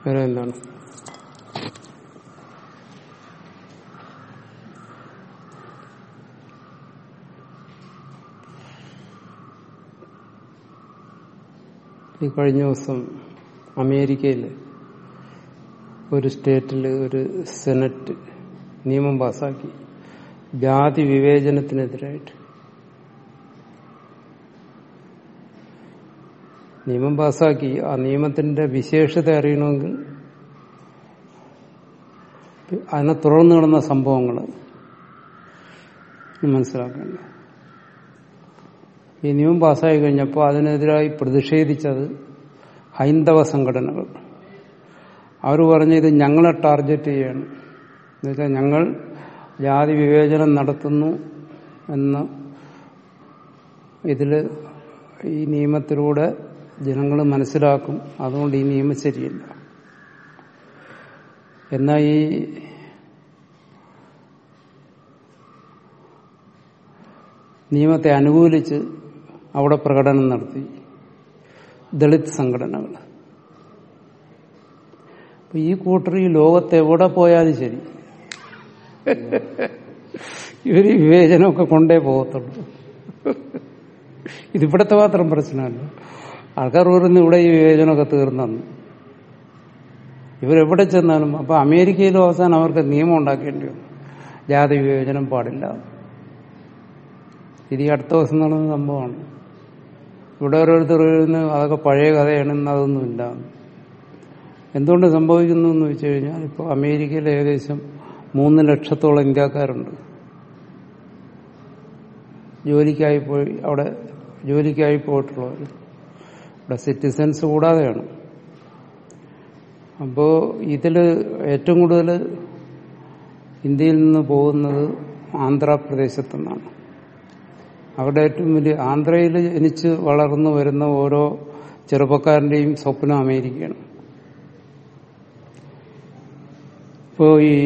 വേറെ എന്താണ് ഈ കഴിഞ്ഞ ദിവസം അമേരിക്കയിൽ ഒരു സ്റ്റേറ്റിൽ ഒരു സെനറ്റ് നിയമം പാസാക്കി ജാതി വിവേചനത്തിനെതിരായിട്ട് നിയമം പാസാക്കി ആ നിയമത്തിന്റെ വിശേഷത അറിയണമെങ്കിൽ അതിനെ തുടർന്ന് കിടന്ന സംഭവങ്ങൾ മനസ്സിലാക്കേണ്ട ഈ നിയമം പാസ്സായി കഴിഞ്ഞപ്പോൾ അതിനെതിരായി പ്രതിഷേധിച്ചത് ഹൈന്ദവ സംഘടനകൾ അവർ പറഞ്ഞത് ഞങ്ങളെ ടാർഗറ്റ് ചെയ്യണം എന്നുവെച്ചാൽ ഞങ്ങൾ ജാതി വിവേചനം നടത്തുന്നു എന്ന് ഇതിൽ ഈ നിയമത്തിലൂടെ ജനങ്ങൾ മനസ്സിലാക്കും അതുകൊണ്ട് ഈ നിയമം ശരിയല്ല എന്നാൽ ഈ നിയമത്തെ അനുകൂലിച്ച് അവിടെ പ്രകടനം നടത്തി ദളിത് സംഘടനകൾ അപ്പൊ ഈ കൂട്ടർ ഈ ലോകത്ത് എവിടെ പോയാലും ശരി ഇവര് വിവേചനമൊക്കെ കൊണ്ടേ പോകത്തുള്ളൂ ഇതിവിടത്തെ മാത്രം പ്രശ്നമല്ല ആൾക്കാർ പറയുന്നു ഇവിടെ ഈ വിവേചനമൊക്കെ തീർന്നെന്ന് ഇവരെവിടെ ചെന്നാലും അപ്പൊ അമേരിക്കയിലും അവസാനം അവർക്ക് നിയമം ഉണ്ടാക്കേണ്ടി വന്നു ജാതി വിവേചനം പാടില്ല ഇത് ഈ അടുത്ത ദിവസം നടന്ന സംഭവമാണ് ഇവിടെ ഓരോരുത്തർ എഴുതുന്ന അതൊക്കെ പഴയ കഥയാണെന്ന് അതൊന്നുമില്ല എന്തുകൊണ്ട് സംഭവിക്കുന്നു എന്ന് വെച്ച് കഴിഞ്ഞാൽ ഇപ്പോൾ അമേരിക്കയിൽ ഏകദേശം മൂന്ന് ലക്ഷത്തോളം ഇന്ത്യക്കാരുണ്ട് ജോലിക്കായി പോയി അവിടെ ജോലിക്കായി പോയിട്ടുള്ളവർ ഇവിടെ സിറ്റിസൺസ് കൂടാതെയാണ് അപ്പോൾ ഇതിൽ ഏറ്റവും കൂടുതൽ ഇന്ത്യയിൽ നിന്ന് പോകുന്നത് ആന്ധ്രാപ്രദേശത്തു നിന്നാണ് അവിടെ ഏറ്റവും വലിയ ആന്ധ്രയിൽ ജനിച്ച് വളർന്നു വരുന്ന ഓരോ ചെറുപ്പക്കാരന്റെയും സ്വപ്നം അമേരിക്കയാണ് ഇപ്പോൾ ഈ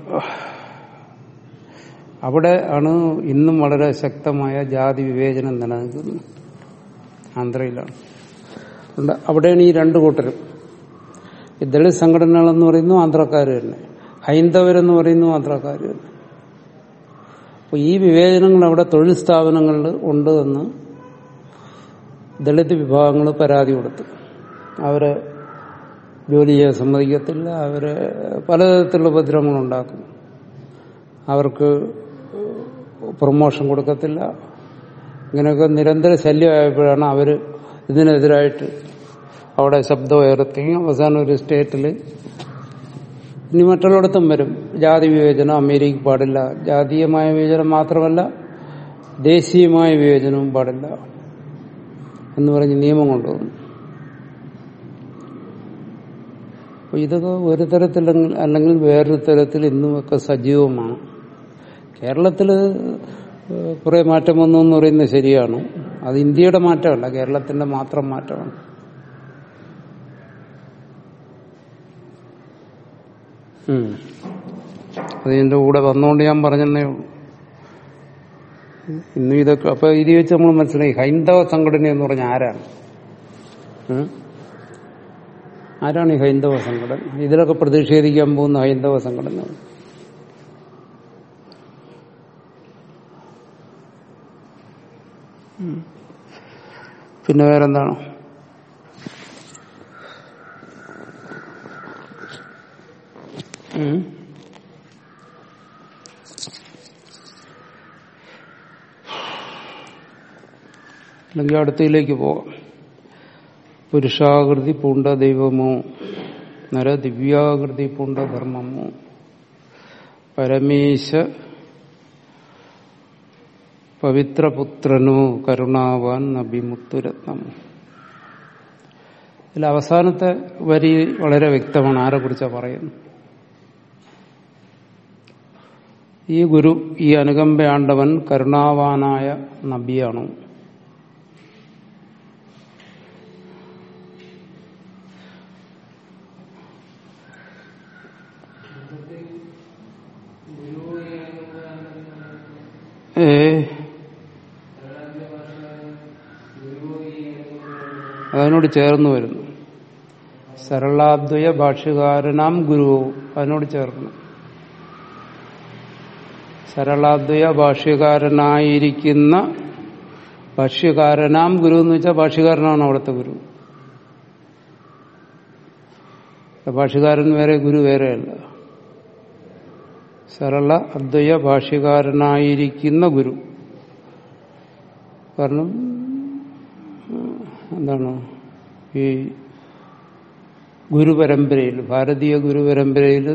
അവിടെ ആണ് ഇന്നും വളരെ ശക്തമായ ജാതി വിവേചനം നിലനിൽക്കുന്നത് ആന്ധ്രയിലാണ് അതുകൊണ്ട് അവിടെയാണ് ഈ രണ്ടു കൂട്ടരും ഈ ദളിത് സംഘടനകളെന്ന് പറയുന്നു ആന്ധ്രക്കാർ തന്നെ ഹൈന്ദവരെന്ന് പറയുന്നു ആന്ധ്രക്കാർ തന്നെ അപ്പോൾ ഈ വിവേചനങ്ങൾ അവിടെ തൊഴിൽ സ്ഥാപനങ്ങളിൽ ഉണ്ട് എന്ന് ദളിത് വിഭാഗങ്ങൾ പരാതി കൊടുത്തു അവരെ ജോലി ചെയ്യാൻ സമ്മതിക്കത്തില്ല അവരെ പലതരത്തിലുള്ള ഉപദ്രവങ്ങൾ ഉണ്ടാക്കും അവർക്ക് പ്രൊമോഷൻ കൊടുക്കത്തില്ല ഇങ്ങനെയൊക്കെ നിരന്തര ശല്യമായപ്പോഴാണ് അവർ ഇതിനെതിരായിട്ട് അവിടെ ശബ്ദം ഉയർത്തി അവസാനം ഒരു സ്റ്റേറ്റിൽ ഇനി മറ്റുള്ളിടത്തും വരും ജാതി വിവേചനം അമേരിക്ക പാടില്ല ജാതീയമായ വിവേചനം മാത്രമല്ല ദേശീയമായ വിവേചനവും പാടില്ല എന്ന് പറഞ്ഞ് നിയമം കൊണ്ടുവന്നു അപ്പൊ ഇതൊക്കെ ഒരു തരത്തിൽ അല്ലെങ്കിൽ വേറൊരു തരത്തിൽ ഇന്നുമൊക്കെ സജീവമാണ് കേരളത്തിൽ കുറെ മാറ്റം വന്നു എന്ന് പറയുന്നത് ശരിയാണ് അത് ഇന്ത്യയുടെ മാറ്റമല്ല കേരളത്തിന്റെ മാത്രം മാറ്റമാണ് അതിന്റെ കൂടെ വന്നുകൊണ്ട് ഞാൻ പറഞ്ഞതേ ഉള്ളൂ ഇന്നും ഇതൊക്കെ അപ്പൊ ഇത് വെച്ച് നമ്മൾ മനസ്സിലായി ഹൈന്ദവ സംഘടന എന്ന് പറഞ്ഞ ആരാണ് ആരാണ് ഈ ഹൈന്ദവ സംഘടന ഇതിലൊക്കെ പ്രതിഷേധിക്കാൻ പോകുന്ന ഹൈന്ദവ സംഘടന പിന്നെ വേറെന്താണ് അല്ലെങ്കിൽ അടുത്തയിലേക്ക് പോകാം പുരുഷാകൃതി പൂണ്ട ദൈവമോ നര ദിവ്യാകൃതി പൂണ്ട ധർമ്മമോ പരമേശ പവിത്രപുത്രനോ കരുണാവാൻ നബിമുത്തുരത്നമോ ഇതിൽ അവസാനത്തെ വരി വളരെ വ്യക്തമാണ് ആരെ കുറിച്ചാണ് പറയുന്നത് ഈ ഗുരു ഈ അനുകമ്പയാണ്ടവൻ കരുണാവാനായ നബിയാണോ ഏ അതിനോട് ചേർന്ന് വരുന്നു സരളാദ്വയ ഭാഷ്യകാരനാം ഗുരുവും അതിനോട് ചേർക്കണം സരളാദ്വയ ഭാഷ്യകാരനായിരിക്കുന്ന ഭാഷ്യകാരനാം ഗുരു എന്ന് വെച്ചാൽ ഭാഷ്യകാരനാണ് അവിടുത്തെ ഗുരു ഭാഷ്യകാരൻ വേറെ ഗുരു വേറെയല്ല സരള അദ്വയ ഭാഷ്യകാരനായിരിക്കുന്ന ഗുരു കാരണം എന്താണ് ഈ ഗുരുപരമ്പരയിൽ ഭാരതീയ ഗുരുപരമ്പരയിൽ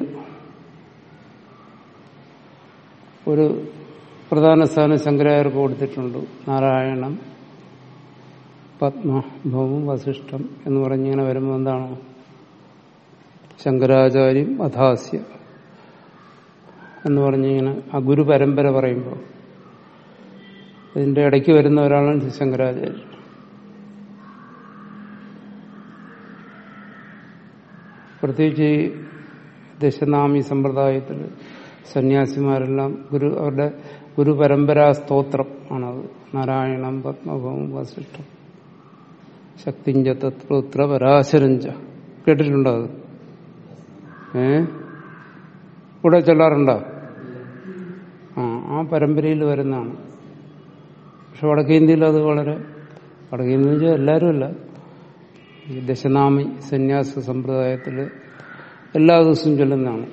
ഒരു പ്രധാന സ്ഥാനം ശങ്കരാചാര്യർക്ക് കൊടുത്തിട്ടുണ്ട് നാരായണം പത്മഭവം വസിഷ്ഠം എന്ന് പറഞ്ഞിങ്ങനെ വരുമ്പോൾ എന്താണ് ശങ്കരാചാര്യം അധാസ്യ എന്ന് പറഞ്ഞിങ്ങനെ ആ ഗുരു പരമ്പര പറയുമ്പോൾ ഇതിന്റെ ഇടയ്ക്ക് വരുന്ന ഒരാളാണ് ശങ്കരാചാര്യൻ പ്രത്യേകിച്ച് ഈ ദശനാമി സമ്പ്രദായത്തിൽ സന്യാസിമാരെല്ലാം ഗുരു അവരുടെ ഗുരു പരമ്പരാ സ്തോത്രം ആണത് നാരായണം പത്മഭവം വസിഷ്ഠം ശക്തിഞ്ച തത്വത്ര പരാശരഞ്ച കേട്ടിട്ടുണ്ടോ അത് ഏ ഇവിടെ ചൊല്ലാറുണ്ടോ ആ ആ പരമ്പരയിൽ വരുന്നതാണ് പക്ഷെ വടക്കേ ഇന്ത്യയിൽ അത് വളരെ വടക്കേ ഇന്ത്യ വെച്ചാൽ എല്ലാവരും അല്ല ഈ ദശനാമി സന്യാസ സമ്പ്രദായത്തിൽ എല്ലാ ദിവസവും ചൊല്ലുന്നതാണ്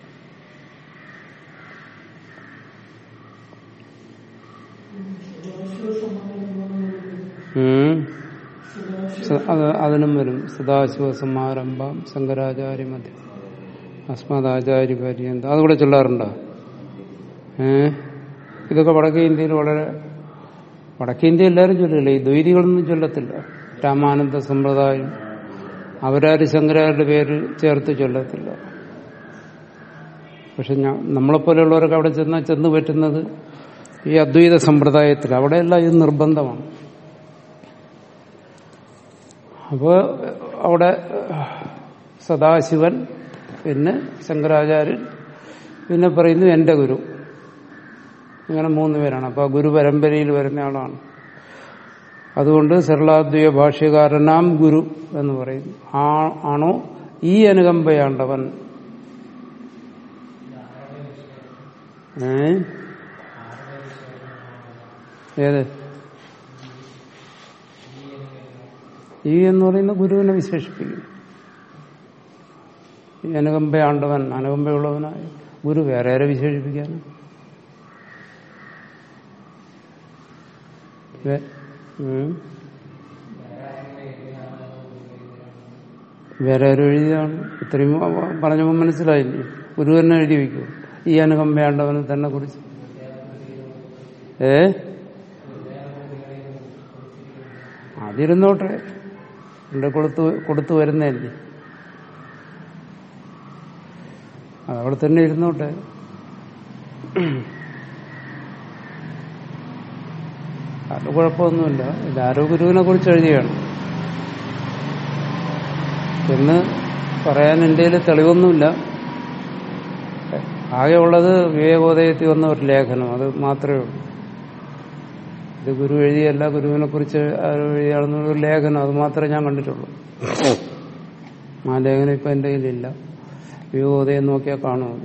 അത് അതിനും വരും സദാശിവ സമാരംഭം ശങ്കരാചാര്യ മധ്യ അസ്മദാചാര്യ പര്യന്ത അതുകൂടെ ചൊല്ലാറുണ്ടോ ഏ ഇതൊക്കെ വടക്കേ ഇന്ത്യയിൽ വളരെ വടക്കേ ഇന്ത്യ എല്ലാവരും ചൊല്ലില്ല ഈ ദ്വൈതികളൊന്നും ചൊല്ലത്തില്ല രാമാനന്ദ സമ്പ്രദായം അവരാര് ശങ്കരാരുടെ പേര് ചേർത്ത് ചൊല്ലത്തില്ല പക്ഷെ ഞാൻ നമ്മളെപ്പോലെയുള്ളവരൊക്കെ അവിടെ ചെന്നാൽ ചെന്ന് പറ്റുന്നത് ഈ അദ്വൈത സമ്പ്രദായത്തിൽ അവിടെയെല്ലാം ഇത് നിർബന്ധമാണ് അപ്പോൾ അവിടെ സദാശിവൻ പിന്നെ ശങ്കരാചാര്യൻ പിന്നെ പറയുന്നു എന്റെ ഗുരു ഇങ്ങനെ മൂന്ന് പേരാണ് അപ്പൊ ഗുരു പരമ്പരയിൽ വരുന്ന ആളാണ് അതുകൊണ്ട് സരളാദ്വയ ഭാഷ്യകാരനാം ഗുരു എന്ന് പറയുന്നു ആ ആണോ ഈ അനുകമ്പയാണ്ടവൻ ഏ ഏത് ഈ എന്ന് പറയുന്ന ഗുരുവിനെ വിശേഷിപ്പിക്കുന്നു ഈ അനുകമ്പയാണ്ടവൻ അനുകമ്പയുള്ളവനായ ഗുരു വേറെ ആരെ വിശേഷിപ്പിക്കാൻ വേറെ ആരും എഴുതിയതാണ് ഇത്രയും പറഞ്ഞപ്പോൾ മനസ്സിലായില്ലേ ഗുരു തന്നെ എഴുതി വയ്ക്കൂ ഈ അനുകമ്പയാണ്ടവനെ തന്നെ കുറിച്ച് ഏ അതിരുന്നോട്ടെ എന്റെ കൊടുത്തു കൊടുത്തു വരുന്നതല്ലേ അതവിടെ തന്നെ ഇരുന്നോട്ടെ അത് കുഴപ്പമൊന്നുമില്ല ഇതാരോ ഗുരുവിനെ കുറിച്ച് എഴുതിയാണ് എന്ന് പറയാൻ എൻ്റെ തെളിവൊന്നുമില്ല ആകെ ഉള്ളത് വിവേകോദയത്തിൽ വന്ന ഒരു ലേഖനം അത് മാത്രമേ ഉള്ളൂ ഇത് ഗുരു എഴുതിയല്ല ഗുരുവിനെ കുറിച്ച് ആരോ എഴുതിയാണെന്നുള്ള ഒരു ലേഖനം അത് മാത്രമേ ഞാൻ കണ്ടിട്ടുള്ളൂ ആ ലേഖനം ഇപ്പൊ എൻ്റെ കയ്യിലില്ല വിവേകോദയം നോക്കിയാൽ കാണുമോ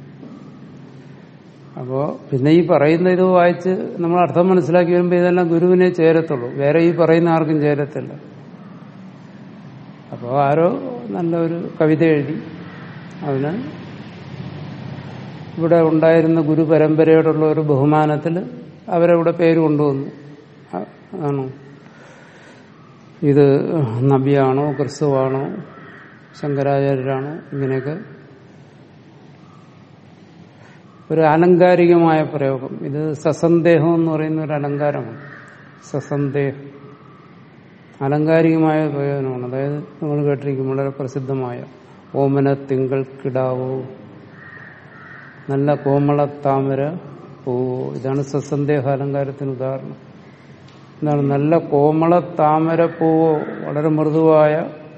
അപ്പോ പിന്നെ ഈ പറയുന്ന ഇത് വായിച്ച് നമ്മൾ അർത്ഥം മനസ്സിലാക്കി വരുമ്പോൾ ഇതെല്ലാം ഗുരുവിനെ ചേരത്തുള്ളൂ വേറെ ഈ പറയുന്ന ആർക്കും ചേരത്തില്ല അപ്പോൾ ആരോ നല്ലൊരു കവിത എഴുതി അതിന് ഇവിടെ ഉണ്ടായിരുന്ന ഗുരു പരമ്പരയോടുള്ള ഒരു ബഹുമാനത്തിൽ അവരവിടെ പേര് കൊണ്ടുവന്നു ആണോ ഇത് നബിയാണോ ക്രിസ്തുവാണോ ശങ്കരാചാര്യരാണോ ഇങ്ങനെയൊക്കെ ഒരു ആലങ്കാരികമായ പ്രയോഗം ഇത് സസന്ദേഹം എന്ന് പറയുന്ന ഒരു അലങ്കാരമാണ് സസന്ദേഹം ആലങ്കാരികമായ പ്രയോജനമാണ് അതായത് നമ്മൾ കേട്ടിരിക്കും വളരെ പ്രസിദ്ധമായ ഓമന തിങ്കൾ കിടാവോ നല്ല കോമള താമര പൂവോ ഇതാണ് സസന്ദേഹ അലങ്കാരത്തിന് ഉദാഹരണം എന്താണ് നല്ല കോമള താമര പൂവോ വളരെ മൃദുവായ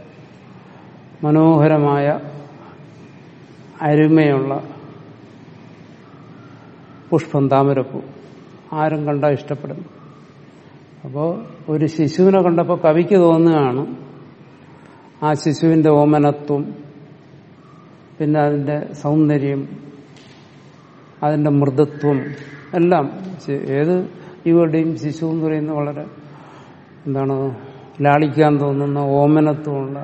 മനോഹരമായ അരുമയുള്ള പുഷ്പം താമരപ്പൂ ആരും കണ്ടാൽ ഇഷ്ടപ്പെടുന്നു അപ്പോൾ ഒരു ശിശുവിനെ കണ്ടപ്പോൾ കവിക്ക് തോന്നുകയാണ് ആ ശിശുവിന്റെ ഓമനത്വം പിന്നെ അതിന്റെ സൗന്ദര്യം അതിന്റെ മൃദുത്വം എല്ലാം ശ- ഏത് ഇവരുടെയും ശിശു എന്ന് പറയുന്നത് വളരെ എന്താണ് ലാളിക്കാൻ തോന്നുന്ന ഓമനത്വമുള്ള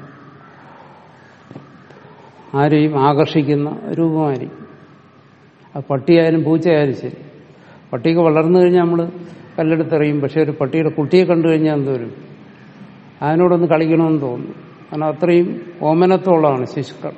ആരെയും ആകർഷിക്കുന്ന രൂപമായിരിക്കും അത് പട്ടിയായാലും പൂച്ചയായാലും ശരി പട്ടിക്ക് വളർന്നു കഴിഞ്ഞാൽ നമ്മൾ കല്ലെടുത്തെറിയും പക്ഷെ ഒരു പട്ടിയുടെ കുട്ടിയെ കണ്ടു കഴിഞ്ഞാൽ എന്തോരും അതിനോടൊന്ന് കളിക്കണമെന്ന് തോന്നും കാരണം അത്രയും ഓമനത്വമുള്ളതാണ് ശിശുക്കൾ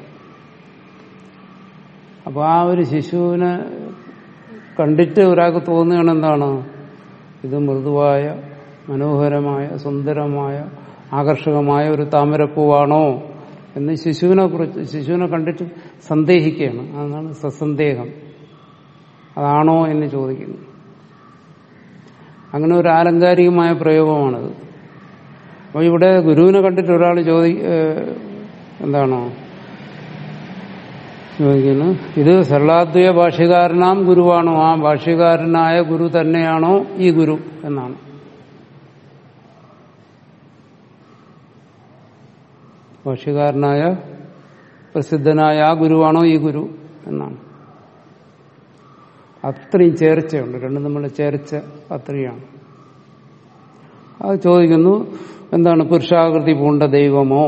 അപ്പോൾ ആ ഒരു ശിശുവിനെ കണ്ടിട്ട് ഒരാൾക്ക് തോന്നുകയാണ് എന്താണ് ഇത് മൃദുവായ മനോഹരമായ സുന്ദരമായ ആകർഷകമായ ഒരു താമരപ്പൂവാണോ എന്ന് ശിശുവിനെ കുറിച്ച് ശിശുവിനെ കണ്ടിട്ട് സന്ദേഹിക്കുകയാണ് അതാണ് സസന്ദേഹം അതാണോ എന്ന് ചോദിക്കുന്നു അങ്ങനെ ഒരു ആലങ്കാരികമായ പ്രയോഗമാണിത് അപ്പോൾ ഇവിടെ ഗുരുവിനെ കണ്ടിട്ട് ഒരാൾ ചോദി ഏഹ് എന്താണ് ചോദിക്കുന്നു ഇത് സർലാദ്വയ ഭാഷ്യകാരനാം ഗുരുവാണോ ആ ഭാഷ്യകാരനായ ഗുരു തന്നെയാണോ ഈ ഗുരു എന്നാണ് ഭാഷ്യകാരനായ പ്രസിദ്ധനായ ആ ഗുരുവാണോ ഈ ഗുരു എന്നാണ് അത്രയും ചേർച്ചയുണ്ട് രണ്ടും തമ്മിലുള്ള ചേർച്ച അത്രയാണ് അത് ചോദിക്കുന്നു എന്താണ് പുരുഷാകൃതി പൂണ്ട ദൈവമോ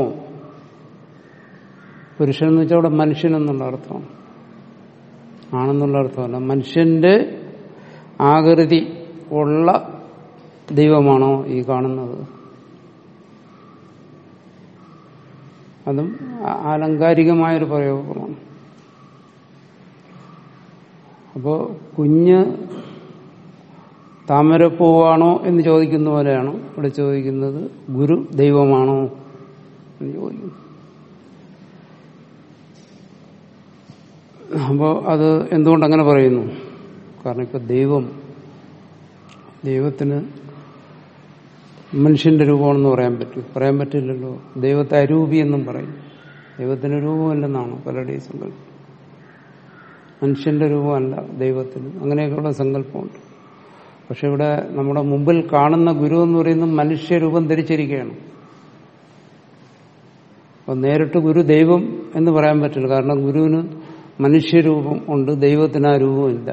പുരുഷൻ എന്ന് വെച്ചാൽ അവിടെ മനുഷ്യൻ എന്നുള്ള അർത്ഥമാണ് ആണെന്നുള്ള അർത്ഥമല്ല മനുഷ്യന്റെ ആകൃതി ഉള്ള ദൈവമാണോ ഈ കാണുന്നത് അതും ആ- ആലങ്കാരികമായൊരു പ്രയോഗമാണ് അപ്പോ കുഞ്ഞ് താമരപ്പൂവാണോ എന്ന് ചോദിക്കുന്ന പോലെയാണ് ഇവിടെ ചോദിക്കുന്നത് ഗുരു ദൈവമാണോ എന്ന് ചോദിക്കുന്നു അപ്പോൾ അത് എന്തുകൊണ്ട് അങ്ങനെ പറയുന്നു കാരണം ഇപ്പൊ ദൈവം ദൈവത്തിന് മനുഷ്യന്റെ രൂപമാണെന്ന് പറയാൻ പറ്റും പറയാൻ പറ്റില്ലല്ലോ ദൈവത്തെ അരൂപി എന്നും പറയും ദൈവത്തിന് രൂപമല്ലെന്നാണ് പലരുടെയും സങ്കല്പം മനുഷ്യന്റെ രൂപമല്ല ദൈവത്തിന് അങ്ങനെയൊക്കെയുള്ള സങ്കല്പമുണ്ട് പക്ഷെ ഇവിടെ നമ്മുടെ മുമ്പിൽ കാണുന്ന ഗുരു എന്ന് പറയുന്നത് മനുഷ്യരൂപം ധരിച്ചിരിക്കുകയാണ് അപ്പൊ നേരിട്ട് ഗുരു ദൈവം എന്ന് പറയാൻ പറ്റില്ല കാരണം ഗുരുവിന് മനുഷ്യരൂപം ഉണ്ട് ദൈവത്തിന് ആ രൂപമില്ല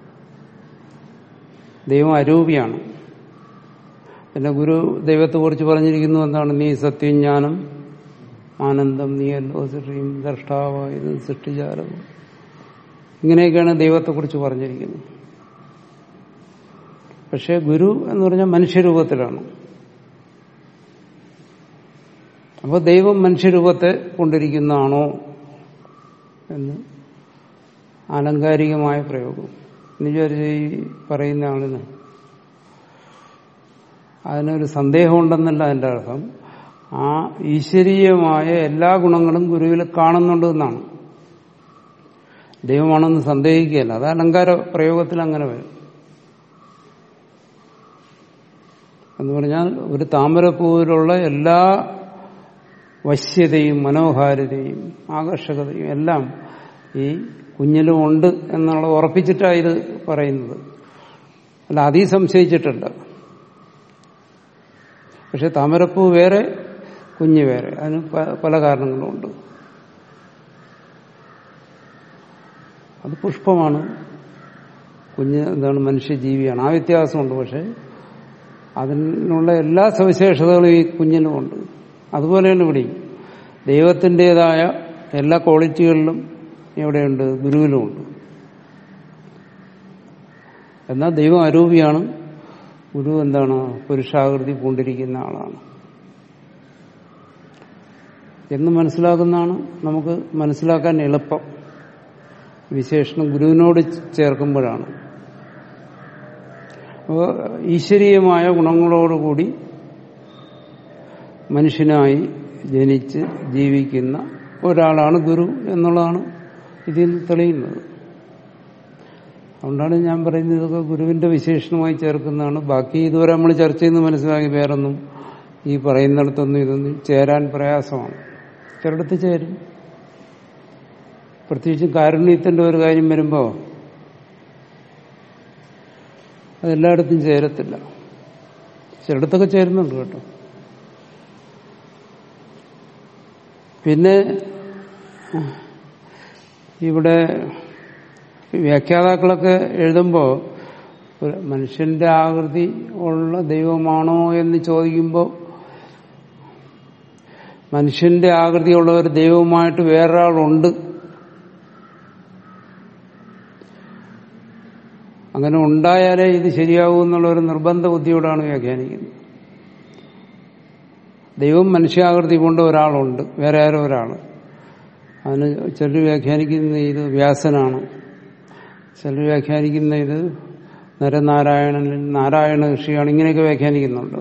ദൈവം അരൂപിയാണ് പിന്നെ ഗുരു ദൈവത്തെ കുറിച്ച് പറഞ്ഞിരിക്കുന്നു എന്താണ് നീ സത്യം ജ്ഞാനം ആനന്ദം നീയല്ലോ സൃഷ്ടിയും ദ്രഷ്ടാവായത് സൃഷ്ടിജാലവും ഇങ്ങനെയൊക്കെയാണ് ദൈവത്തെക്കുറിച്ച് പറഞ്ഞിരിക്കുന്നത് പക്ഷെ ഗുരു എന്ന് പറഞ്ഞാൽ മനുഷ്യരൂപത്തിലാണ് അപ്പോൾ ദൈവം മനുഷ്യരൂപത്തെ കൊണ്ടിരിക്കുന്നതാണോ എന്ന് ആലങ്കാരികമായ പ്രയോഗം എന്ന് വിചാരിച്ച് ഈ പറയുന്ന ആളിന് അതിനൊരു സന്ദേഹമുണ്ടെന്നല്ല എൻ്റെ അർത്ഥം ആ ഈശ്വരീയമായ എല്ലാ ഗുണങ്ങളും ഗുരുവിൽ കാണുന്നുണ്ട് എന്നാണ് ദൈവമാണെന്ന് സന്ദേഹിക്കുകയല്ല അത് അലങ്കാര പ്രയോഗത്തിൽ അങ്ങനെ വരും എന്ന് പറഞ്ഞാൽ ഒരു താമരപ്പൂവിലുള്ള എല്ലാ വശ്യതയും മനോഹാരിതയും ആകർഷകതയും എല്ലാം ഈ കുഞ്ഞിലും ഉണ്ട് എന്നുള്ളത് ഉറപ്പിച്ചിട്ടാണ് ഇത് പറയുന്നത് അല്ല അതീ സംശയിച്ചിട്ടുണ്ട് പക്ഷെ താമരപ്പൂ വേറെ കുഞ്ഞ് വേറെ അതിന് പ- പല കാരണങ്ങളുമുണ്ട് അത് പുഷ്പമാണ് കുഞ്ഞ് എന്താണ് മനുഷ്യജീവിയാണ് ആ വ്യത്യാസമുണ്ട് പക്ഷെ അതിനുള്ള എല്ലാ സവിശേഷതകളും ഈ കുഞ്ഞിനുമുണ്ട് അതുപോലെയാണ് ഇവിടെയും ദൈവത്തിൻ്റെതായ എല്ലാ ക്വാളിറ്റികളിലും എവിടെയുണ്ട് ഗുരുവിലുമുണ്ട് എന്നാൽ ദൈവം അരൂപിയാണ് ഗുരു എന്താണ് പുരുഷാകൃതി പൂണ്ടിരിക്കുന്ന ആളാണ് എന്ന് മനസ്സിലാക്കുന്നതാണ് നമുക്ക് മനസ്സിലാക്കാൻ എളുപ്പം വിശേഷണം ഗുരുവിനോട് ചേർക്കുമ്പോഴാണ് അപ്പോൾ ഈശ്വരീയമായ ഗുണങ്ങളോടുകൂടി മനുഷ്യനായി ജനിച്ച് ജീവിക്കുന്ന ഒരാളാണ് ഗുരു എന്നുള്ളതാണ് ഇതിൽ നിന്ന് തെളിയുന്നത് അതുകൊണ്ടാണ് ഞാൻ പറയുന്നത് ഇതൊക്കെ ഗുരുവിന്റെ വിശേഷണമായി ചേർക്കുന്നതാണ് ബാക്കി ഇതുവരെ നമ്മൾ ചർച്ച ചെയ്യുന്ന മനസ്സിലാക്കി വേറൊന്നും ഈ പറയുന്നിടത്തൊന്നും ഇതൊന്നും ചേരാൻ പ്രയാസമാണ് ചിലടത്ത് ചേരും പ്രത്യേകിച്ചും കാരുണ്യത്തിന്റെ ഒരു കാര്യം വരുമ്പോൾ അതെല്ലായിടത്തും ചേരത്തില്ല ചിലയിടത്തൊക്കെ ചേരുന്നുണ്ട് കേട്ടോ പിന്നെ ഇവിടെ വ്യാഖ്യാതാക്കളൊക്കെ എഴുതുമ്പോൾ ഒരു മനുഷ്യന്റെ ആകൃതി ഉള്ള ദൈവമാണോ എന്ന് ചോദിക്കുമ്പോൾ മനുഷ്യന്റെ ആകൃതിയുള്ള ഒരു ദൈവമായിട്ട് വേറൊരാളുണ്ട് അങ്ങനെ ഉണ്ടായാലേ ഇത് ശരിയാവൂ എന്നുള്ള ഒരു നിർബന്ധ ബുദ്ധിയോടാണ് വ്യാഖ്യാനിക്കുന്നത് ദൈവം മനുഷ്യാകൃതി കൊണ്ട് ഒരാളുണ്ട് വേറെ ആരോ ഒരാൾ അതിന് ചിലർ വ്യാഖ്യാനിക്കുന്ന ഇത് വ്യാസനാണ് ചിലർ വ്യാഖ്യാനിക്കുന്ന ഇത് നരനാരായണനിൽ നാരായണ ഋഷിയാണ് ഇങ്ങനെയൊക്കെ വ്യാഖ്യാനിക്കുന്നുണ്ട്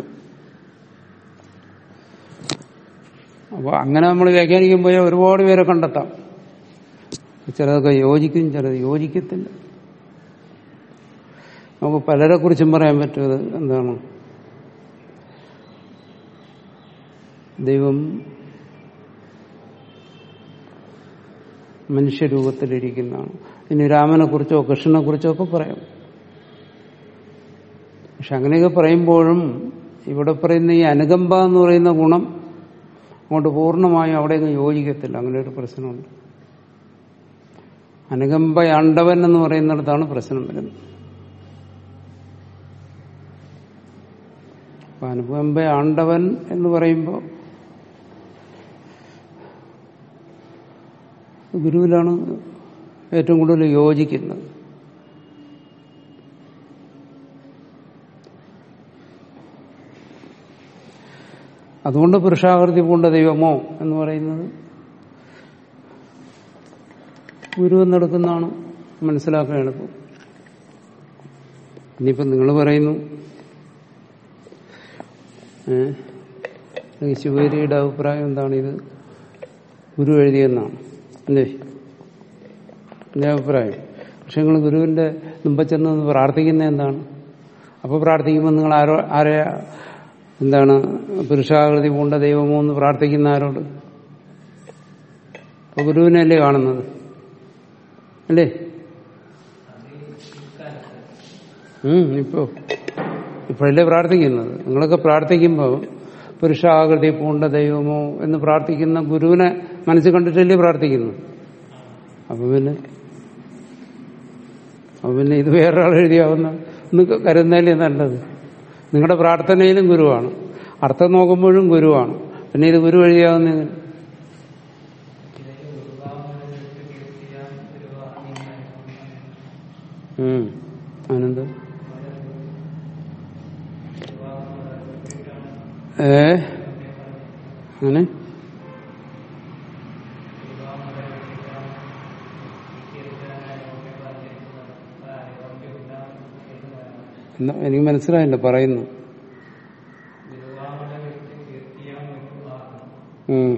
അപ്പോൾ അങ്ങനെ നമ്മൾ വ്യാഖ്യാനിക്കുമ്പോൾ ഒരുപാട് പേരെ കണ്ടെത്താം ചിലതൊക്കെ യോജിക്കും ചിലത് യോജിക്കത്തില്ല നമുക്ക് പലരെ കുറിച്ചും പറയാൻ പറ്റുന്നത് എന്താണ് ദൈവം മനുഷ്യരൂപത്തിലിരിക്കുന്നതാണ് ഇനി രാമനെ കുറിച്ചോ കൃഷ്ണനെ കുറിച്ചോ ഒക്കെ പറയാം പക്ഷെ അങ്ങനെയൊക്കെ പറയുമ്പോഴും ഇവിടെ പറയുന്ന ഈ അനുകമ്പ എന്ന് പറയുന്ന ഗുണം അങ്ങോട്ട് പൂർണ്ണമായും അവിടെയൊന്നും യോജിക്കത്തില്ല അങ്ങനെ ഒരു പ്രശ്നമുണ്ട് അനുകമ്പയാണ്ടവൻ എന്ന് പറയുന്നിടത്താണ് പ്രശ്നം വരുന്നത് അപ്പൊ അനുകമ്പയാണ്ടവൻ എന്ന് പറയുമ്പോൾ ഗുരുവിലാണ് ഏറ്റവും കൂടുതൽ യോജിക്കുന്നത് അതുകൊണ്ട് പുരുഷാകൃതി പൂണ്ട ദൈവമോ എന്ന് പറയുന്നത് ഗുരു എന്നെടുക്കുന്നതാണ് മനസ്സിലാക്കാൻ എളുപ്പം ഇനിയിപ്പം നിങ്ങൾ പറയുന്നു ഏഹ് ശിവഗിരിയുടെ അഭിപ്രായം എന്താണ് ഇത് ഗുരു എഴുതിയെന്നാണ് അല്ലേ എന്റെ അഭിപ്രായം പക്ഷെ നിങ്ങൾ ഗുരുവിന്റെ മുമ്പ് ചെന്ന് പ്രാർത്ഥിക്കുന്ന എന്താണ് അപ്പോൾ പ്രാർത്ഥിക്കുമ്പോൾ നിങ്ങൾ ആരോ ആരെ എന്താണ് പുരുഷാകൃതി പൂണ്ട ദൈവമോ എന്ന് പ്രാർത്ഥിക്കുന്ന ആരോട് അപ്പൊ ഗുരുവിനല്ലേ കാണുന്നത് അല്ലേ ഉം ഇപ്പോ ഇപ്പോഴല്ലേ പ്രാർത്ഥിക്കുന്നത് നിങ്ങളൊക്കെ പ്രാർത്ഥിക്കുമ്പോൾ പുരുഷാകൃതി പൂണ്ട ദൈവമോ എന്ന് പ്രാർത്ഥിക്കുന്ന ഗുരുവിനെ മനസ്സിൽ കണ്ടിട്ടല്ലേ പ്രാർത്ഥിക്കുന്നു അപ്പൊ പിന്നെ അപ്പൊ പിന്നെ ഇത് വേറൊരാൾ എഴുതിയാവുന്ന ഒന്ന് കരുതലേ നല്ലത് നിങ്ങളുടെ പ്രാർത്ഥനയിലും ഗുരുവാണ് അർത്ഥം നോക്കുമ്പോഴും ഗുരുവാണ് പിന്നെ ഇത് ഗുരു എഴുതിയാവുന്ന ആനന്ദ ഏ അങ്ങനെ എന്നാ എനിക്ക് മനസ്സിലായില്ല പറയുന്നു ഉം.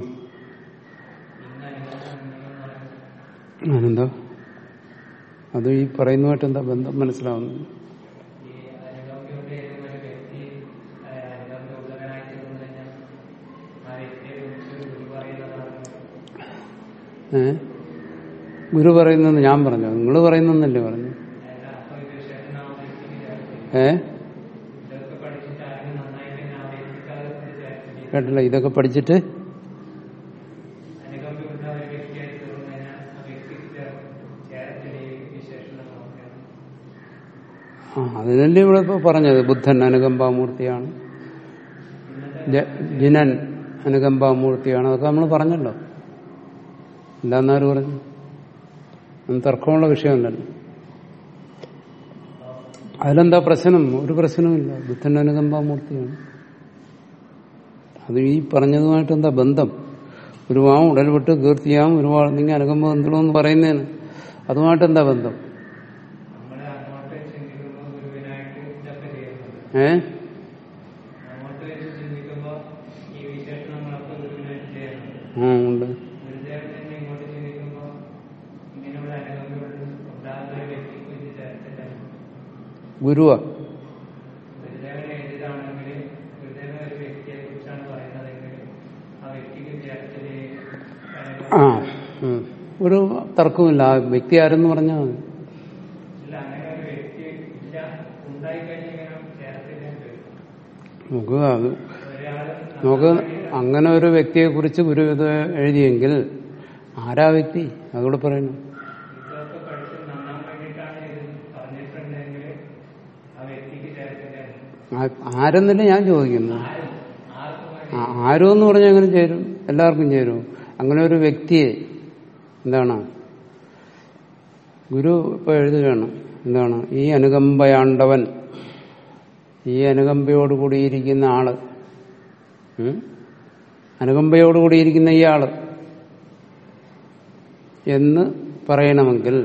ആനന്ദോ അത് ഈ പറയുന്നതുമായിട്ട് എന്താ ബന്ധം മനസ്സിലാവുന്നു ഏ ഗുരു പറയുന്നെന്ന് ഞാൻ പറഞ്ഞു നിങ്ങൾ പറയുന്നല്ലേ പറഞ്ഞു ഏ കേട്ടില്ല ഇതൊക്കെ പഠിച്ചിട്ട് ആ അതിനല്ലേ ഇവിടെ ഇപ്പൊ പറഞ്ഞത് ബുദ്ധൻ അനുകമ്പാമൂർത്തിയാണ് ജ- ജിനൻ അനുകമ്പാമൂർത്തിയാണ് അതൊക്കെ നമ്മൾ പറഞ്ഞല്ലോ എന്താന്നാര് പറഞ്ഞു അത് തർക്കമുള്ള വിഷയമല്ലല്ലോ അതിലെന്താ പ്രശ്നം ഒരു പ്രശ്നവുമില്ല ബുദ്ധൻ അനുകമ്പാമൂർത്തിയാണ് അത് ഈ പറഞ്ഞതുമായിട്ട് എന്താ ബന്ധം ഒരുവാം ഉടൽവിട്ട് കീർത്തിയാം ഒരുപാട് നിങ്ങൾ അനുകമ്പം എന്തുള്ളൂ പറയുന്നതിന് അതുമായിട്ട് എന്താ ബന്ധം ഏ ആ ഉണ്ട് ഗുരുവാ ആ ഉം. ഒരു തർക്കമില്ല ആ വ്യക്തി ആരെന്ന് പറഞ്ഞാൽ മതി നമുക്ക് അത് നമുക്ക് അങ്ങനെ ഒരു വ്യക്തിയെ കുറിച്ച് ഗുരു ഇത് എഴുതിയെങ്കിൽ ആരാ വ്യക്തി അതുകൂടെ പറയുന്നു ഇതൊക്കെ പഠിച്ച് നന്നാൻ വേണ്ടിയിട്ടാണ് ഇത് പറഞ്ഞിട്ടുണ്ടെങ്കിൽ ആ വ്യക്തിക്ക് ചേർക്കണ്ടേ ആ- ആരെന്നല്ലേ ഞാൻ ചോദിക്കുന്നു ആർക്കും വേണ്ടി ആ- ആരും എന്ന് പറഞ്ഞാൽ എങ്ങനെ ചേരും എല്ലാവർക്കും ചേരും അങ്ങനെ ഒരു വ്യക്തിയെ എന്താണ് ഗുരു ഇപ്പൊ എഴുതുകയാണ് എന്താണ് ഈ അനുകമ്പയാണ്ടവൻ ഈ അനുകമ്പയോടുകൂടിയിരിക്കുന്ന ആള് ഉം? അനുകമ്പയോടുകൂടിയിരിക്കുന്ന ഇയാള് എന്ന് പറയണമെങ്കിൽ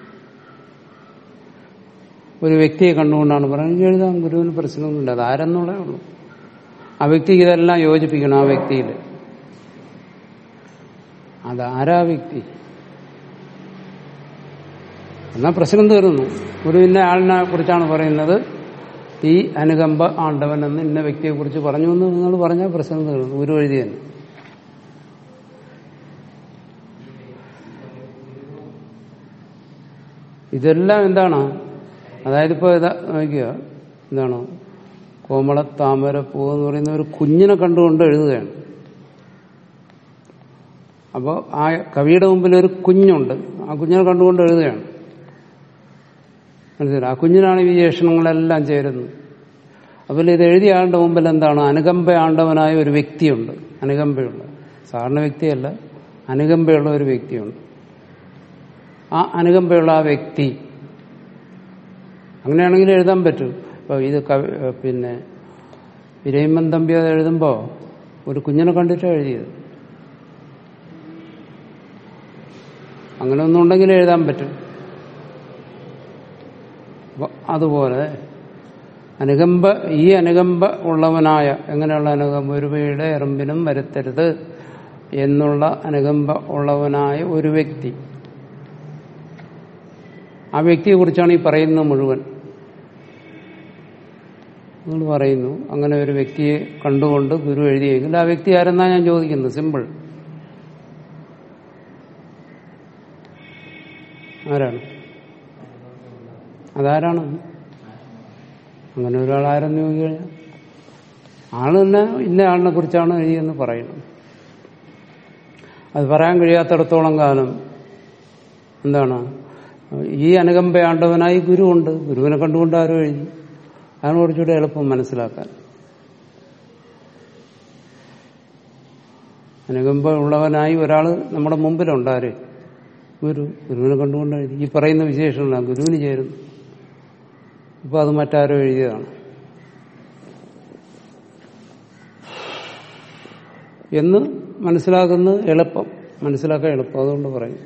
ഒരു വ്യക്തിയെ കണ്ടുകൊണ്ടാണ് പറയുന്നത് എഴുതാം ഗുരുവിന് പ്രശ്നമൊന്നുമില്ല അത് ആരെന്നുള്ളേ ഉള്ളൂ ആ വ്യക്തിക്ക് ഇതെല്ലാം യോജിപ്പിക്കണം ആ വ്യക്തിയിൽ അതാരാ വ്യക്തി എന്നാ പ്രശ്നം തീർന്നു ഗുരുവിന്റെ ആളിനെ കുറിച്ചാണ് പറയുന്നത് ഈ അനുകമ്പ ആണ്ടവൻ എന്ന് ഇന്ന വ്യക്തിയെ കുറിച്ച് പറഞ്ഞു എന്ന് നിങ്ങൾ പറഞ്ഞാൽ പ്രശ്നം തീർന്നു ഗുരു എഴുതി തന്നെ ഇതെല്ലാം എന്താണ് അതായത് ഇപ്പൊ ഇതാ നോക്കിയ എന്താണ് കോമള താമര പൂ എന്ന് പറയുന്ന ഒരു കുഞ്ഞിനെ കണ്ടുകൊണ്ട് എഴുതുകയാണ് അപ്പോൾ ആ കവിയുടെ മുമ്പിൽ ഒരു കുഞ്ഞുണ്ട് ആ കുഞ്ഞിനെ കണ്ടുകൊണ്ട് എഴുതുകയാണ് മനസ്സിലായി ആ കുഞ്ഞിനാണ് ഈ വിശേഷണങ്ങളെല്ലാം ചേരുന്നത് അപ്പോൾ ഇത് എഴുതിയ ആളുടെ മുമ്പിൽ എന്താണ് അനുകമ്പ ആണ്ടവനായ ഒരു വ്യക്തിയുണ്ട് അനുകമ്പയുള്ള സാധാരണ വ്യക്തിയല്ല അനുകമ്പയുള്ള ഒരു വ്യക്തിയുണ്ട് ആ അനുകമ്പയുള്ള ആ വ്യക്തി അങ്ങനെയാണെങ്കിൽ എഴുതാൻ പറ്റും ഇപ്പൊ ഇത് കവി പിന്നെ വിരയിമ്മൻ തമ്പി അത് എഴുതുമ്പോൾ ഒരു കുഞ്ഞിനെ കണ്ടിട്ടാണ് എഴുതിയത് അങ്ങനെ ഒന്നും ഉണ്ടെങ്കിൽ എഴുതാൻ പറ്റും അപ്പൊ അതുപോലെ അനുകമ്പ ഈ അനുകമ്പ ഉള്ളവനായ എങ്ങനെയുള്ള അനുകമ്പ ഒരുവയുടെ എറുമ്പിനും വരുത്തരുത് എന്നുള്ള അനുകമ്പ ഉള്ളവനായ ഒരു വ്യക്തി ആ വ്യക്തിയെ കുറിച്ചാണ് ഈ പറയുന്നത് മുഴുവൻ നിങ്ങൾ പറയുന്നു അങ്ങനെ ഒരു വ്യക്തിയെ കണ്ടുകൊണ്ട് ഗുരു എഴുതിയെങ്കിൽ ആ വ്യക്തി ആരെന്നാ ഞാൻ ചോദിക്കുന്നത് സിമ്പിൾ ആരാണ് അതാരാണ് അങ്ങനെ ഒരാൾ ആരെന്ന് ചോദിച്ചു കഴിഞ്ഞാൽ ആള് തന്നെ ഇന്ന ആളിനെ കുറിച്ചാണ് എഴുതിയെന്ന് പറയുന്നത് അത് പറയാൻ കഴിയാത്തിടത്തോളം കാലം എന്താണ് ഈ അനുകമ്പയാണ്ടവനായി ഗുരുവുണ്ട് ഗുരുവിനെ കണ്ടുകൊണ്ട് ആരും എഴുതി അതാണ് കുറച്ചുകൂടെ എളുപ്പം മനസ്സിലാക്കാൻ അനുകമ്പ ഉള്ളവനായി ഒരാൾ നമ്മുടെ മുമ്പിലുണ്ട് ആര് ഗുരു ഗുരുവിനെ കണ്ടുകൊണ്ട് എഴുതി ഈ പറയുന്ന വിശേഷമല്ല ഗുരുവിന് ചേരുന്നു ഇപ്പൊ അത് മറ്റാരോ എഴുതിയതാണ് എന്ന് മനസ്സിലാക്കുന്നത് എളുപ്പം മനസ്സിലാക്കാൻ എളുപ്പം അതുകൊണ്ട് പറയും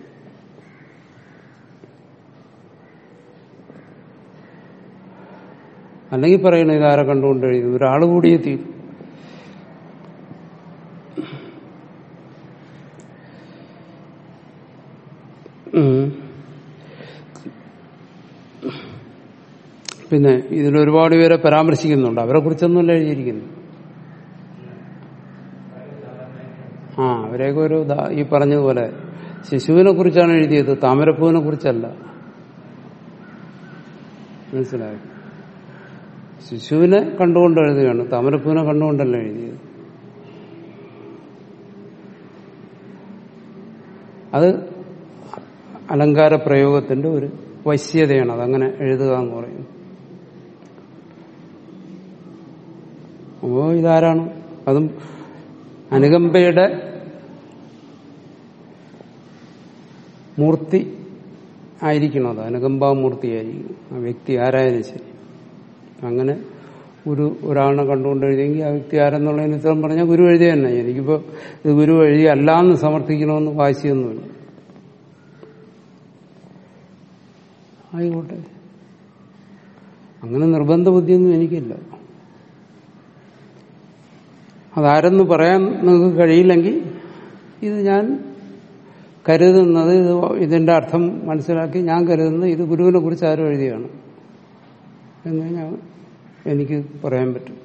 അല്ലെങ്കിൽ പറയണ ഇതാരെ കണ്ടുകൊണ്ട് എഴുതി ഒരാൾ കൂടിയേ തീരും ഉം. പിന്നെ ഇതിൽ ഒരുപാട് പേരെ പരാമർശിക്കുന്നുണ്ട് അവരെ കുറിച്ചൊന്നുമല്ല എഴുതിയിരിക്കുന്നു ആ അവരെയൊക്കെ ഒരു ദാ- ഈ പറഞ്ഞതുപോലെ ശിശുവിനെ കുറിച്ചാണ് എഴുതിയത് താമരപ്പൂവിനെ കുറിച്ചല്ല മനസ്സിലായോ ശിശുവിനെ കണ്ടുകൊണ്ട് എഴുതുകയാണ് താമരപ്പൂവിനെ കണ്ടുകൊണ്ടല്ല എഴുതിയത് അത് അലങ്കാര പ്രയോഗത്തിന്റെ ഒരു വശ്യതയാണ് അതങ്ങനെ എഴുതുക എന്ന് പറയുന്നത് അപ്പോ ഇതാരാണ് അതും അനുകമ്പയുടെ മൂർത്തി ആയിരിക്കണം അത് അനുകമ്പാമൂർത്തിയായിരിക്കും ആ വ്യക്തി ആരായാലും ശരി അങ്ങനെ ഒരു ഒരാളിനെ കണ്ടുകൊണ്ട് എഴുതിയെങ്കിൽ ആ വ്യക്തി ആരെന്നുള്ളതിന് ഉത്തരം പറഞ്ഞാൽ ഗുരു എഴുതിയ തന്നെ എനിക്കിപ്പോ ഇത് ഗുരു എഴുതി അല്ലാന്ന് സമർത്ഥിക്കണമെന്ന് വാശിയൊന്നുമില്ല ആയിക്കോട്ടെ അങ്ങനെ നിർബന്ധ ബുദ്ധിയൊന്നും എനിക്കില്ല അതാരെന്ന് പറയാൻ നിങ്ങൾക്ക് കഴിയില്ലെങ്കിൽ ഇത് ഞാൻ കരുതുന്നത് ഇത് ഇതിന്റെ അർത്ഥം മനസ്സിലാക്കി ഞാൻ കരുതുന്നത് ഇത് ഗുരുവിനെ കുറിച്ച് ആരും എഴുതിയാണ് എന്ന് ഞാൻ എനിക്ക് പറയാൻ പറ്റും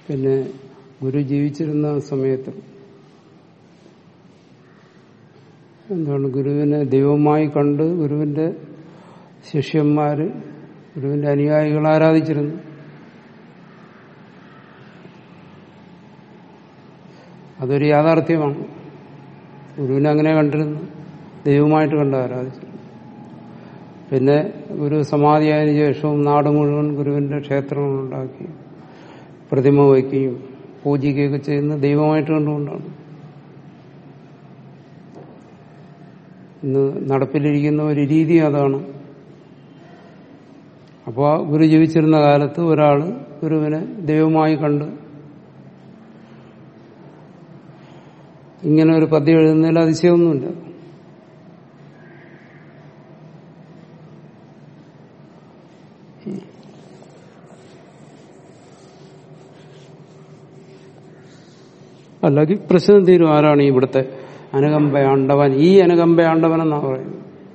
പിന്നെ ഗുരു ജീവിച്ചിരുന്ന സമയത്ത് എന്താണ് ഗുരുവിനെ ദൈവമായി കണ്ട് ഗുരുവിന്റെ ശിഷ്യന്മാര് ഗുരുവിന്റെ അനുയായികൾ ആരാധിച്ചിരുന്നു അതൊരു യാഥാർത്ഥ്യമാണ് ഗുരുവിനെ അങ്ങനെ കണ്ടിരുന്നു ദൈവമായിട്ട് കണ്ട് ആരാധിച്ചു പിന്നെ ഗുരു സമാധിയായതിനു ശേഷവും നാട് മുഴുവൻ ഗുരുവിന്റെ ക്ഷേത്രങ്ങളുണ്ടാക്കി പ്രതിമ വയ്ക്കുകയും പൂജിക്കുകയൊക്കെ ചെയ്യുന്ന ദൈവമായിട്ട് കണ്ടുകൊണ്ടാണ് ഇന്ന് നടപ്പിലിരിക്കുന്ന ഒരു രീതി അതാണ് അപ്പോൾ ഗുരു ജീവിച്ചിരുന്ന കാലത്ത് ഒരാൾ ഗുരുവിനെ ദൈവമായി കണ്ട് ഇങ്ങനെ ഒരു പദ്യം എഴുതുന്നതിൽ അതിശയമൊന്നുമില്ല അല്ലെങ്കിൽ പ്രശ്നം തീരും ആരാണ് ഈ ഇവിടുത്തെ അനുകമ്പയാണ്ടവൻ ഈ അനുകമ്പയാണ്ടവൻ എന്നാ പറയുന്നത്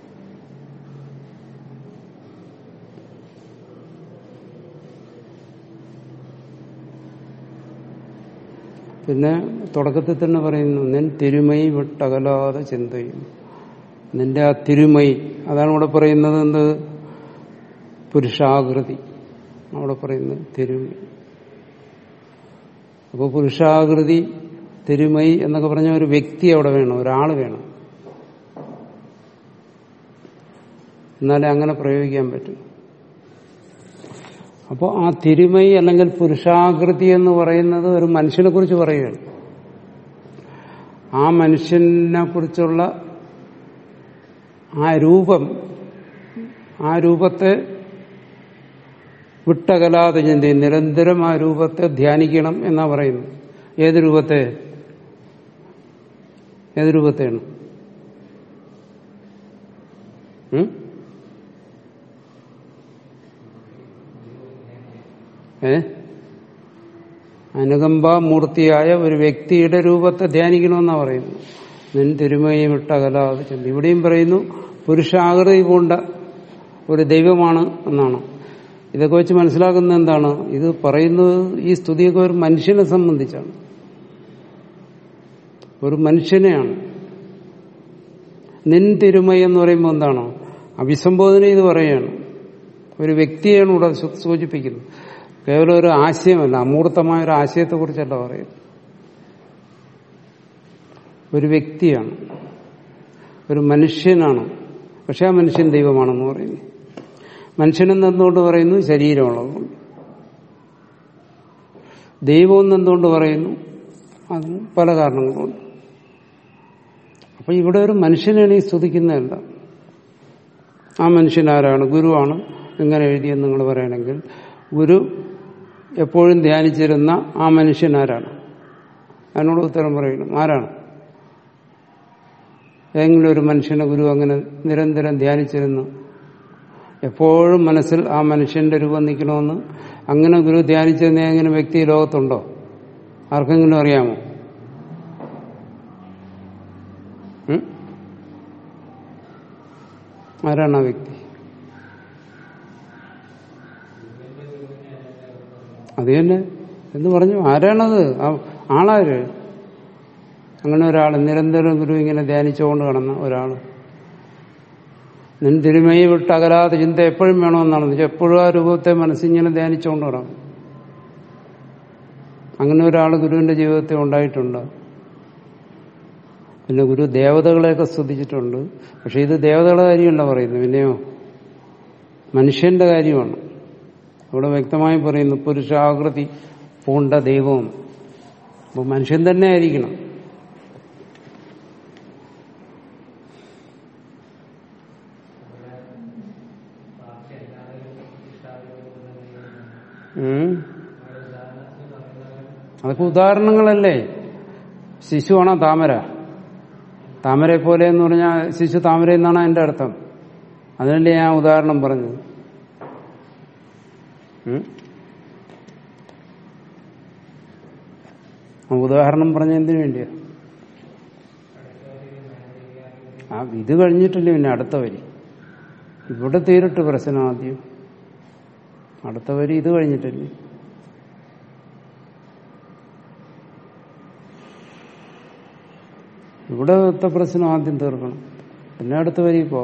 പിന്നെ തുടക്കത്തിൽ തന്നെ പറയുന്നു നിൻ തിരുമൈ വിട്ടകലാതെ ചിന്തയും നിന്റെ ആ തിരുമൈ അതാണ് ഇവിടെ പറയുന്നത് എന്ത് പുരുഷാകൃതി അവിടെ പറയുന്നത് തിരുമൈ അപ്പോൾ പുരുഷാകൃതി തിരുമൈ എന്നൊക്കെ പറഞ്ഞ ഒരു വ്യക്തി അവിടെ വേണം ഒരാൾ വേണം എന്നാലേ അങ്ങനെ പ്രയോഗിക്കാൻ പറ്റും അപ്പോൾ ആ തിരുമൈ അല്ലെങ്കിൽ പുരുഷാകൃതി എന്ന് പറയുന്നത് ഒരു മനുഷ്യനെ കുറിച്ച് പറയുകയാണ് ആ മനുഷ്യനെ കുറിച്ചുള്ള ആ രൂപം ആ രൂപത്തെ വിട്ടകലാതെ ചിന്തി നിരന്തരം ആ രൂപത്തെ ധ്യാനിക്കണം എന്നാ പറയുന്നത് ഏത് രൂപത്തെ ഏത് രൂപത്തെയാണ് ഉം? ഏ അനുകമ്പാമൂർത്തിയായ ഒരു വ്യക്തിയുടെ രൂപത്തെ ധ്യാനിക്കണമെന്നാ പറയുന്നു നിൻ തിരുമയെ വിട്ടകലാതെ ചിന്തി ഇവിടെയും പറയുന്നു പുരുഷാകൃതി പൂണ്ട ഒരു ദൈവമാണ് എന്നാണ് ഇതൊക്കെ വെച്ച് മനസ്സിലാക്കുന്നത് എന്താണ് ഇത് പറയുന്നത് ഈ സ്തുതിയൊക്കെ ഒരു മനുഷ്യനെ സംബന്ധിച്ചാണ് ഒരു മനുഷ്യനെയാണ് നിൻ തിരുമൈ എന്ന് പറയുമ്പോൾ എന്താണോ അഭിസംബോധന ഇത് പറയുകയാണ് ഒരു വ്യക്തിയാണ് ഇവിടെ സൂ- സൂചിപ്പിക്കുന്നത് കേവലം ഒരു ആശയമല്ല അമൂർത്തമായ ഒരു ആശയത്തെക്കുറിച്ചല്ല പറയുന്നത് ഒരു വ്യക്തിയാണ് ഒരു മനുഷ്യനാണ് പക്ഷെ ആ മനുഷ്യൻ ദൈവമാണെന്ന് പറയുന്നു മനുഷ്യനെന്ന് എന്തുകൊണ്ട് പറയുന്നു ശരീരമുള്ളതുകൊണ്ട് ദൈവം എന്ന് എന്തുകൊണ്ട് പറയുന്നു അതിന് പല കാരണങ്ങളുണ്ട് അപ്പൊ ഇവിടെ ഒരു മനുഷ്യനാണ് ഈ സ്തുതിക്കുന്നതല്ല ആ മനുഷ്യൻ ആരാണ് ഗുരുവാണ് ഇങ്ങനെ എഴുതിയെന്ന് നിങ്ങൾ പറയണമെങ്കിൽ ഗുരു എപ്പോഴും ധ്യാനിച്ചിരുന്ന ആ മനുഷ്യൻ ആരാണ് അതിനോട് ഉത്തരം പറയണം ആരാണ് ഏതെങ്കിലും ഒരു മനുഷ്യനെ ഗുരു അങ്ങനെ നിരന്തരം ധ്യാനിച്ചിരുന്നു എപ്പോഴും മനസ്സിൽ ആ മനുഷ്യന്റെ രൂപം നിൽക്കണമെന്ന് അങ്ങനെ ഗുരു ധ്യാനിച്ചിരുന്ന ഏതെങ്കിലും വ്യക്തി ഈ ലോകത്തുണ്ടോ ആർക്കെങ്കിലും അറിയാമോ ഉം? ആരാണ് ആ വ്യക്തി അത് തന്നെ എന്ന് പറഞ്ഞു ആരാണത് ആ ആളാര് അങ്ങനെ ഒരാൾ നിരന്തരം ഗുരു ഇങ്ങനെ ധ്യാനിച്ചുകൊണ്ട് കിടന്ന ഒരാൾ നിൻ തിരുമയെ വിട്ട് അകലാതെ ചിന്ത എപ്പോഴും വേണമെന്നാണ് വെച്ചാൽ എപ്പോഴും ആ രൂപത്തെ മനസ്സിങ്ങനെ ധ്യാനിച്ചുകൊണ്ട് കിടക്കും അങ്ങനെ ഒരാൾ ഗുരുവിന്റെ ജീവിതത്തിൽ ഉണ്ടായിട്ടുണ്ട് പിന്നെ ഗുരു ദേവതകളെയൊക്കെ സ്തുതിച്ചിട്ടുണ്ട് പക്ഷെ ഇത് ദേവതകളുടെ കാര്യമല്ല പറയുന്നത് പിന്നെയോ മനുഷ്യന്റെ കാര്യമാണ് അവിടെ വ്യക്തമായി പറയുന്നു പുരുഷാകൃതി പൂണ്ട ദൈവവും അപ്പൊ മനുഷ്യൻ തന്നെ ആയിരിക്കണം ഉം. അതൊക്കെ ഉദാഹരണങ്ങളല്ലേ ശിശുവാണോ താമര താമരയെ പോലെ എന്ന് പറഞ്ഞാൽ ശിശു താമര എന്നാണ് എന്റെ അർത്ഥം അതിനല്ലേ ഞാൻ ഉദാഹരണം പറഞ്ഞത് ഉം? ആ ഉദാഹരണം പറഞ്ഞ എന്തിനു വേണ്ടിയാ ആ ഇത് കഴിഞ്ഞിട്ടില്ല പിന്നെ അടുത്ത വരി ഇവിടെ തീരിട്ട് പ്രശ്നം ആദ്യം അടുത്ത വരി ഇത് കഴിഞ്ഞിട്ടില്ലേ ഇവിടത്തെ പ്രശ്നം ആദ്യം തീർക്കണം പിന്നെ അടുത്ത വരി പോ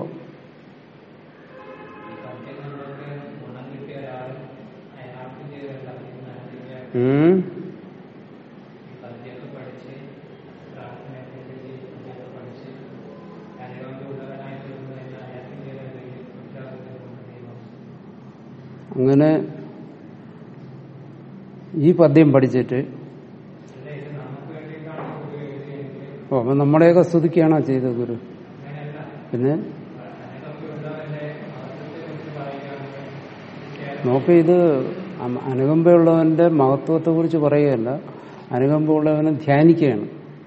ഈ പദ്യങ്ങളിലൊക്കെ ഗുണം കിട്ടിയ ഒരാൾ അയാൾക്ക് ചെയ്തല്ല ഉം. ഈ പദ്യമൊക്കെ പഠിച്ച് പ്രാർത്ഥനയൊക്കെ ചെയ്ത് പദ്യമൊക്കെ പഠിച്ച് അനുഭവമുള്ളവനായി തീർന്നു കഴിഞ്ഞാൽ അയാൾക്ക് ചെയ്തത് കുറ്റാകുന്ന അങ്ങനെ ഈ പദ്യം പഠിച്ചിട്ട് അല്ല ഇത് നമുക്ക് വേണ്ടിയിട്ടാണ് ഗുരു എഴുതിയെങ്കിൽ ഓ അപ്പൊ നമ്മളെയൊക്കെ സ്തുതിക്കുകയാണോ ചെയ്തത് ഗുരു അങ്ങനെയല്ല പിന്നെ അനുഭവമുള്ളവന്റെ മഹത്വത്തെ കുറിച്ച് പറയുകയാണെങ്കിൽ നോക്ക് ഇത് അം- അനുകമ്പയുള്ളവന്റെ മഹത്വത്തെ കുറിച്ച് പറയുകയല്ല അനുകമ്പയുള്ളവനെ ധ്യാനിക്കുകയാണ്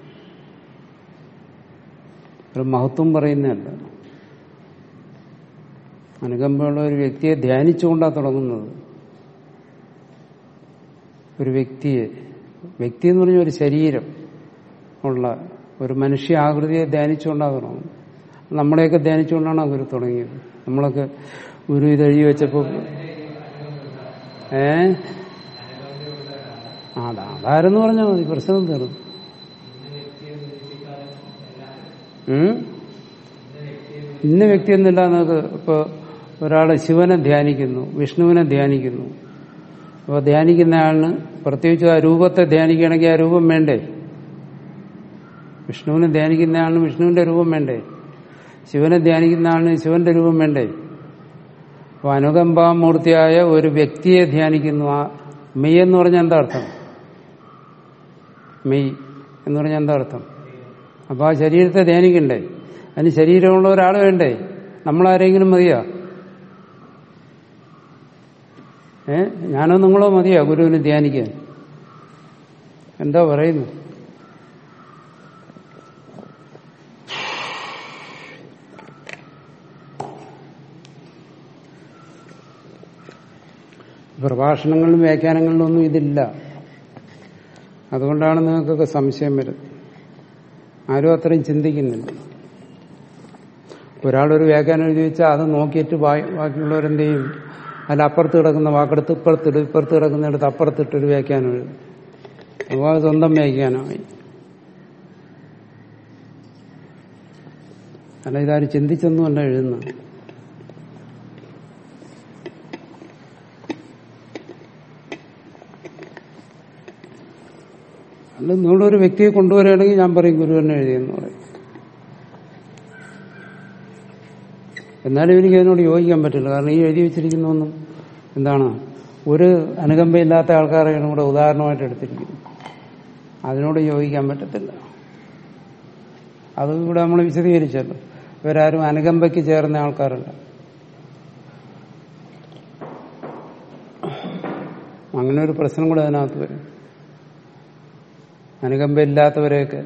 ഒരു മഹത്വം പറയുന്നതല്ല അനുകമ്പയുള്ള ഒരു വ്യക്തിയെ ധ്യാനിച്ചുകൊണ്ടാണ് തുടങ്ങുന്നത് ഒരു വ്യക്തിയെ വ്യക്തി എന്ന് പറഞ്ഞ ഒരു ശരീരം ഉള്ള ഒരു മനുഷ്യ ആകൃതിയെ ധ്യാനിച്ചുകൊണ്ടാണ് തുടങ്ങുന്നത് നമ്മളെയൊക്കെ ധ്യാനിച്ചുകൊണ്ടാണ് ആ ഗുരു തുടങ്ങിയത് നമ്മളൊക്കെ ഗുരു ഇത് എഴുതി വെച്ചപ്പോൾ ഏ ആ, അതാ അതാരെന്ന് പറഞ്ഞാൽ മതി പ്രശ്നം തീർന്നു ഉം? ഇന്ന വ്യക്തി എന്നില്ല നമുക്ക് ഇപ്പൊ ഒരാള് ശിവനെ ധ്യാനിക്കുന്നു വിഷ്ണുവിനെ ധ്യാനിക്കുന്നു അപ്പോൾ ധ്യാനിക്കുന്ന ആളിന് പ്രത്യേകിച്ച് ആ രൂപത്തെ ധ്യാനിക്കുകയാണെങ്കിൽ ആ രൂപം വേണ്ടേ വിഷ്ണുവിനെ ധ്യാനിക്കുന്ന ആളിന് വിഷ്ണുവിന്റെ രൂപം വേണ്ടേ ശിവനെ ധ്യാനിക്കുന്ന ആളിന് ശിവന്റെ രൂപം വേണ്ടേ അപ്പൊ അനുകമ്പാമൂർത്തിയായ ഒരു വ്യക്തിയെ ധ്യാനിക്കുന്നു ആ മെയ് എന്ന് പറഞ്ഞാൽ എന്താ അർത്ഥം മെയ് എന്ന് പറഞ്ഞാൽ എന്താ അർത്ഥം അപ്പൊ ആ ശരീരത്തെ ധ്യാനിക്കണ്ടേ അതിന് ശരീരമുള്ള ഒരാൾ വേണ്ടേ നമ്മളാരെങ്കിലും മതിയോ ഏ ഞാനോ നിങ്ങളോ മതിയോ ഗുരുവിനെ ധ്യാനിക്കാൻ എന്താ പറയുന്നു പ്രഭാഷണങ്ങളിലും വ്യാഖ്യാനങ്ങളിലും ഒന്നും ഇതില്ല അതുകൊണ്ടാണ് നിങ്ങൾക്കൊക്കെ സംശയം വരുന്നത് ആരും അത്രയും ചിന്തിക്കുന്നില്ല ഒരാളൊരു വ്യാഖ്യാനം എഴുതി വെച്ചാൽ അത് നോക്കിയിട്ട് ബാ- ബാക്കിയുള്ളവരെന്ത് ചെയ്യും അതിൽ അപ്പുറത്ത് കിടക്കുന്ന വാക്കെടുത്ത് ഇപ്പുറത്തിട്ട് ഇപ്പുറത്ത് കിടക്കുന്നിടത്ത് അപ്പുറത്തിട്ടൊരു വ്യാഖ്യാനം എഴുതും അപ്പോൾ അത് സ്വന്തം വ്യാഖ്യാനമായി അല്ല ഇതാരും ചിന്തിച്ചൊന്നുമല്ല എഴുതുന്നത് അല്ല നിങ്ങളൊരു വ്യക്തിയെ കൊണ്ടുവരികയാണെങ്കിൽ ഞാൻ പറയും ഗുരു തന്നെ എഴുതിയെന്ന് പറയും എന്നാലും എനിക്ക് അതിനോട് യോജിക്കാൻ പറ്റില്ല കാരണം ഈ എഴുതി വെച്ചിരിക്കുന്നൊന്നും എന്താണ് ഒരു അനുകമ്പയില്ലാത്ത ആൾക്കാരെയാണ് ഇവിടെ ഉദാഹരണമായിട്ട് എടുത്തിരിക്കുന്നത് അതിനോട് യോജിക്കാൻ പറ്റത്തില്ല അത് ഇവിടെ നമ്മൾ വിശദീകരിച്ചല്ലോ ഇവരാരും അനുകമ്പയ്ക്ക് ചേർന്ന ആൾക്കാരല്ല അങ്ങനെ ഒരു പ്രശ്നം കൂടെ അതിനകത്ത് വരും അനുകമ്പയില്ലാത്തവരെയൊക്കെ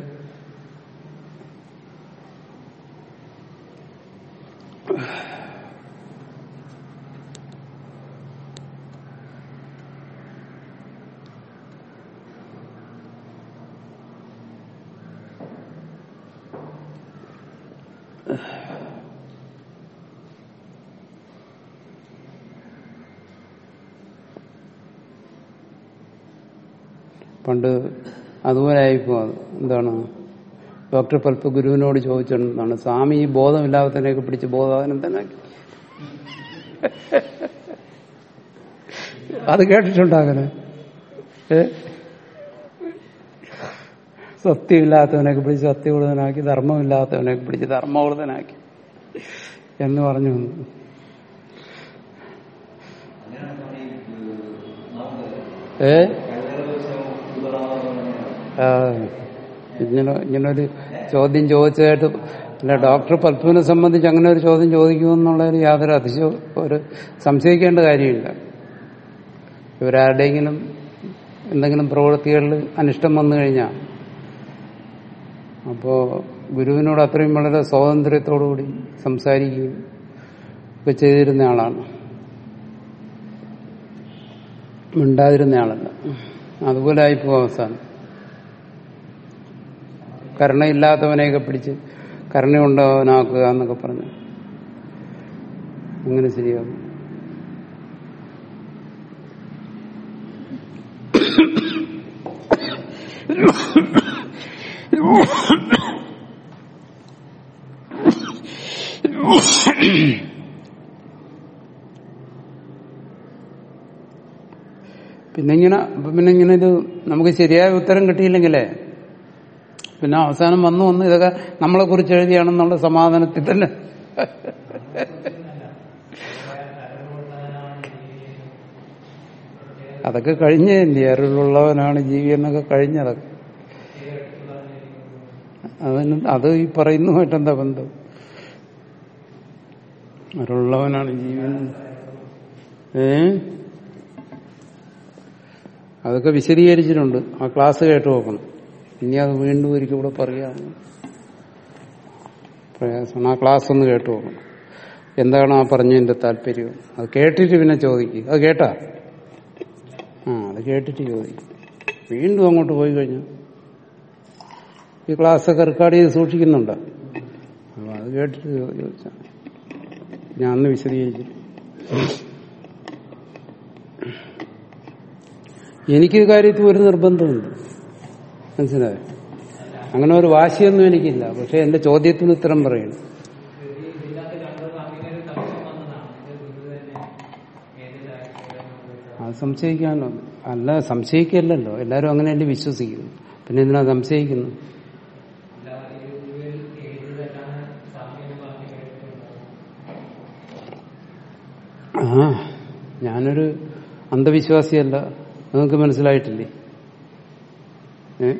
പണ്ട് അതുപോലെ ആയിപ്പോ അത് എന്താണ് ഡോക്ടർ പൽപ്പ് ഗുരുവിനോട് ചോദിച്ചിട്ടുണ്ടെന്നാണ് സ്വാമി ഈ ബോധമില്ലാത്തതിനെയൊക്കെ പിടിച്ച് ബോധാനന്ദനാക്കി അത് കേട്ടിട്ടുണ്ടാകനെ ഏ സത്യമില്ലാത്തവനൊക്കെ പിടിച്ച് സത്യവൃതനാക്കി ധർമ്മമില്ലാത്തവനൊക്കെ പിടിച്ച് ധർമ്മവൃതനാക്കി എന്ന് പറഞ്ഞു വന്നു ഏ ആ, ഇങ്ങനെ ഇങ്ങനൊരു ചോദ്യം ചോദിച്ചതായിട്ട് അല്ല ഡോക്ടർ പൽപ്പുവിനെ സംബന്ധിച്ച് അങ്ങനെ ഒരു ചോദ്യം ചോദിക്കുമെന്നുള്ളതിന് യാതൊരു അതിശയ ഒരു സംശയിക്കേണ്ട കാര്യമില്ല ഇവരാരുടെയെങ്കിലും എന്തെങ്കിലും പ്രവൃത്തികളിൽ അനിഷ്ടം വന്നു കഴിഞ്ഞാൽ അപ്പോ ഗുരുവിനോട് അത്രയും വളരെ സ്വാതന്ത്ര്യത്തോടുകൂടി സംസാരിക്കുകയും ഒക്കെ ചെയ്തിരുന്ന ആളാണ് മിണ്ടാതിരുന്ന ആളല്ല അതുപോലെ ആയിപ്പോ അവസാനം കരുണയില്ലാത്തവനെയൊക്കെ പിടിച്ച് കരുണയുണ്ടാവനാക്കുക എന്നൊക്കെ പറഞ്ഞു അങ്ങനെ ശരിയാകും പിന്നെ ഇങ്ങനെ പിന്നെ ഇങ്ങനെ ഇത് നമുക്ക് ശരിയായ ഉത്തരം കിട്ടിയില്ലെങ്കിലേ പിന്നെ അവസാനം വന്നു വന്ന് ഇതൊക്കെ നമ്മളെ കുറിച്ച് എഴുതിയാണെന്നുള്ള സമാധാനത്തിൽ തന്നെ അതൊക്കെ കഴിഞ്ഞല്ലേ അറിവുള്ളവനാണ് ജീവി എന്നൊക്കെ കഴിഞ്ഞതൊക്കെ അതിന് അത് ഈ പറയുന്നതുമായിട്ട് എന്താ ബന്ധം അറിവുള്ളവനാണ് ജീവി എന്ന്. ഏ അതൊക്കെ വിശദീകരിച്ചിട്ടുണ്ട് ആ ക്ലാസ് കേട്ട് നോക്കണം ഇനി അത് വീണ്ടും ഒരിക്കൽ കൂടെ പറയാം പ്രയാസമാണ് ആ ക്ലാസ് ഒന്ന് കേട്ട് നോക്കണം എന്താണ് ആ പറഞ്ഞതിന്റെ താല്പര്യം അത് കേട്ടിട്ട് പിന്നെ ചോദിക്കുക അത് കേട്ടാ ആ അത് കേട്ടിട്ട് ചോദിക്കും വീണ്ടും അങ്ങോട്ട് പോയി കഴിഞ്ഞു ഈ ക്ലാസ്സൊക്കെ റെക്കോർഡ് ചെയ്ത് സൂക്ഷിക്കുന്നുണ്ടോ അപ്പൊ അത് കേട്ടിട്ട് ചോദിച്ചാൽ ഞാൻ അന്ന് വിശദീകരിച്ചു എനിക്ക് ഈ കാര്യത്തിൽ ഒരു നിർബന്ധമുണ്ട് മനസ്സിലായോ അങ്ങനെ ഒരു വാശിയൊന്നും എനിക്കില്ല പക്ഷെ എന്റെ ചോദ്യത്തിന് ഉത്തരം പറയണം അത് സംശയിക്കാമല്ലോ അല്ല സംശയിക്കല്ലല്ലോ എല്ലാരും അങ്ങനെയല്ലേ വിശ്വസിക്കുന്നു പിന്നെ എന്തിനാ സംശയിക്കുന്നു ആ ഞാനൊരു അന്ധവിശ്വാസിയല്ല നിങ്ങൾക്ക് മനസ്സിലായിട്ടില്ലേ ഏ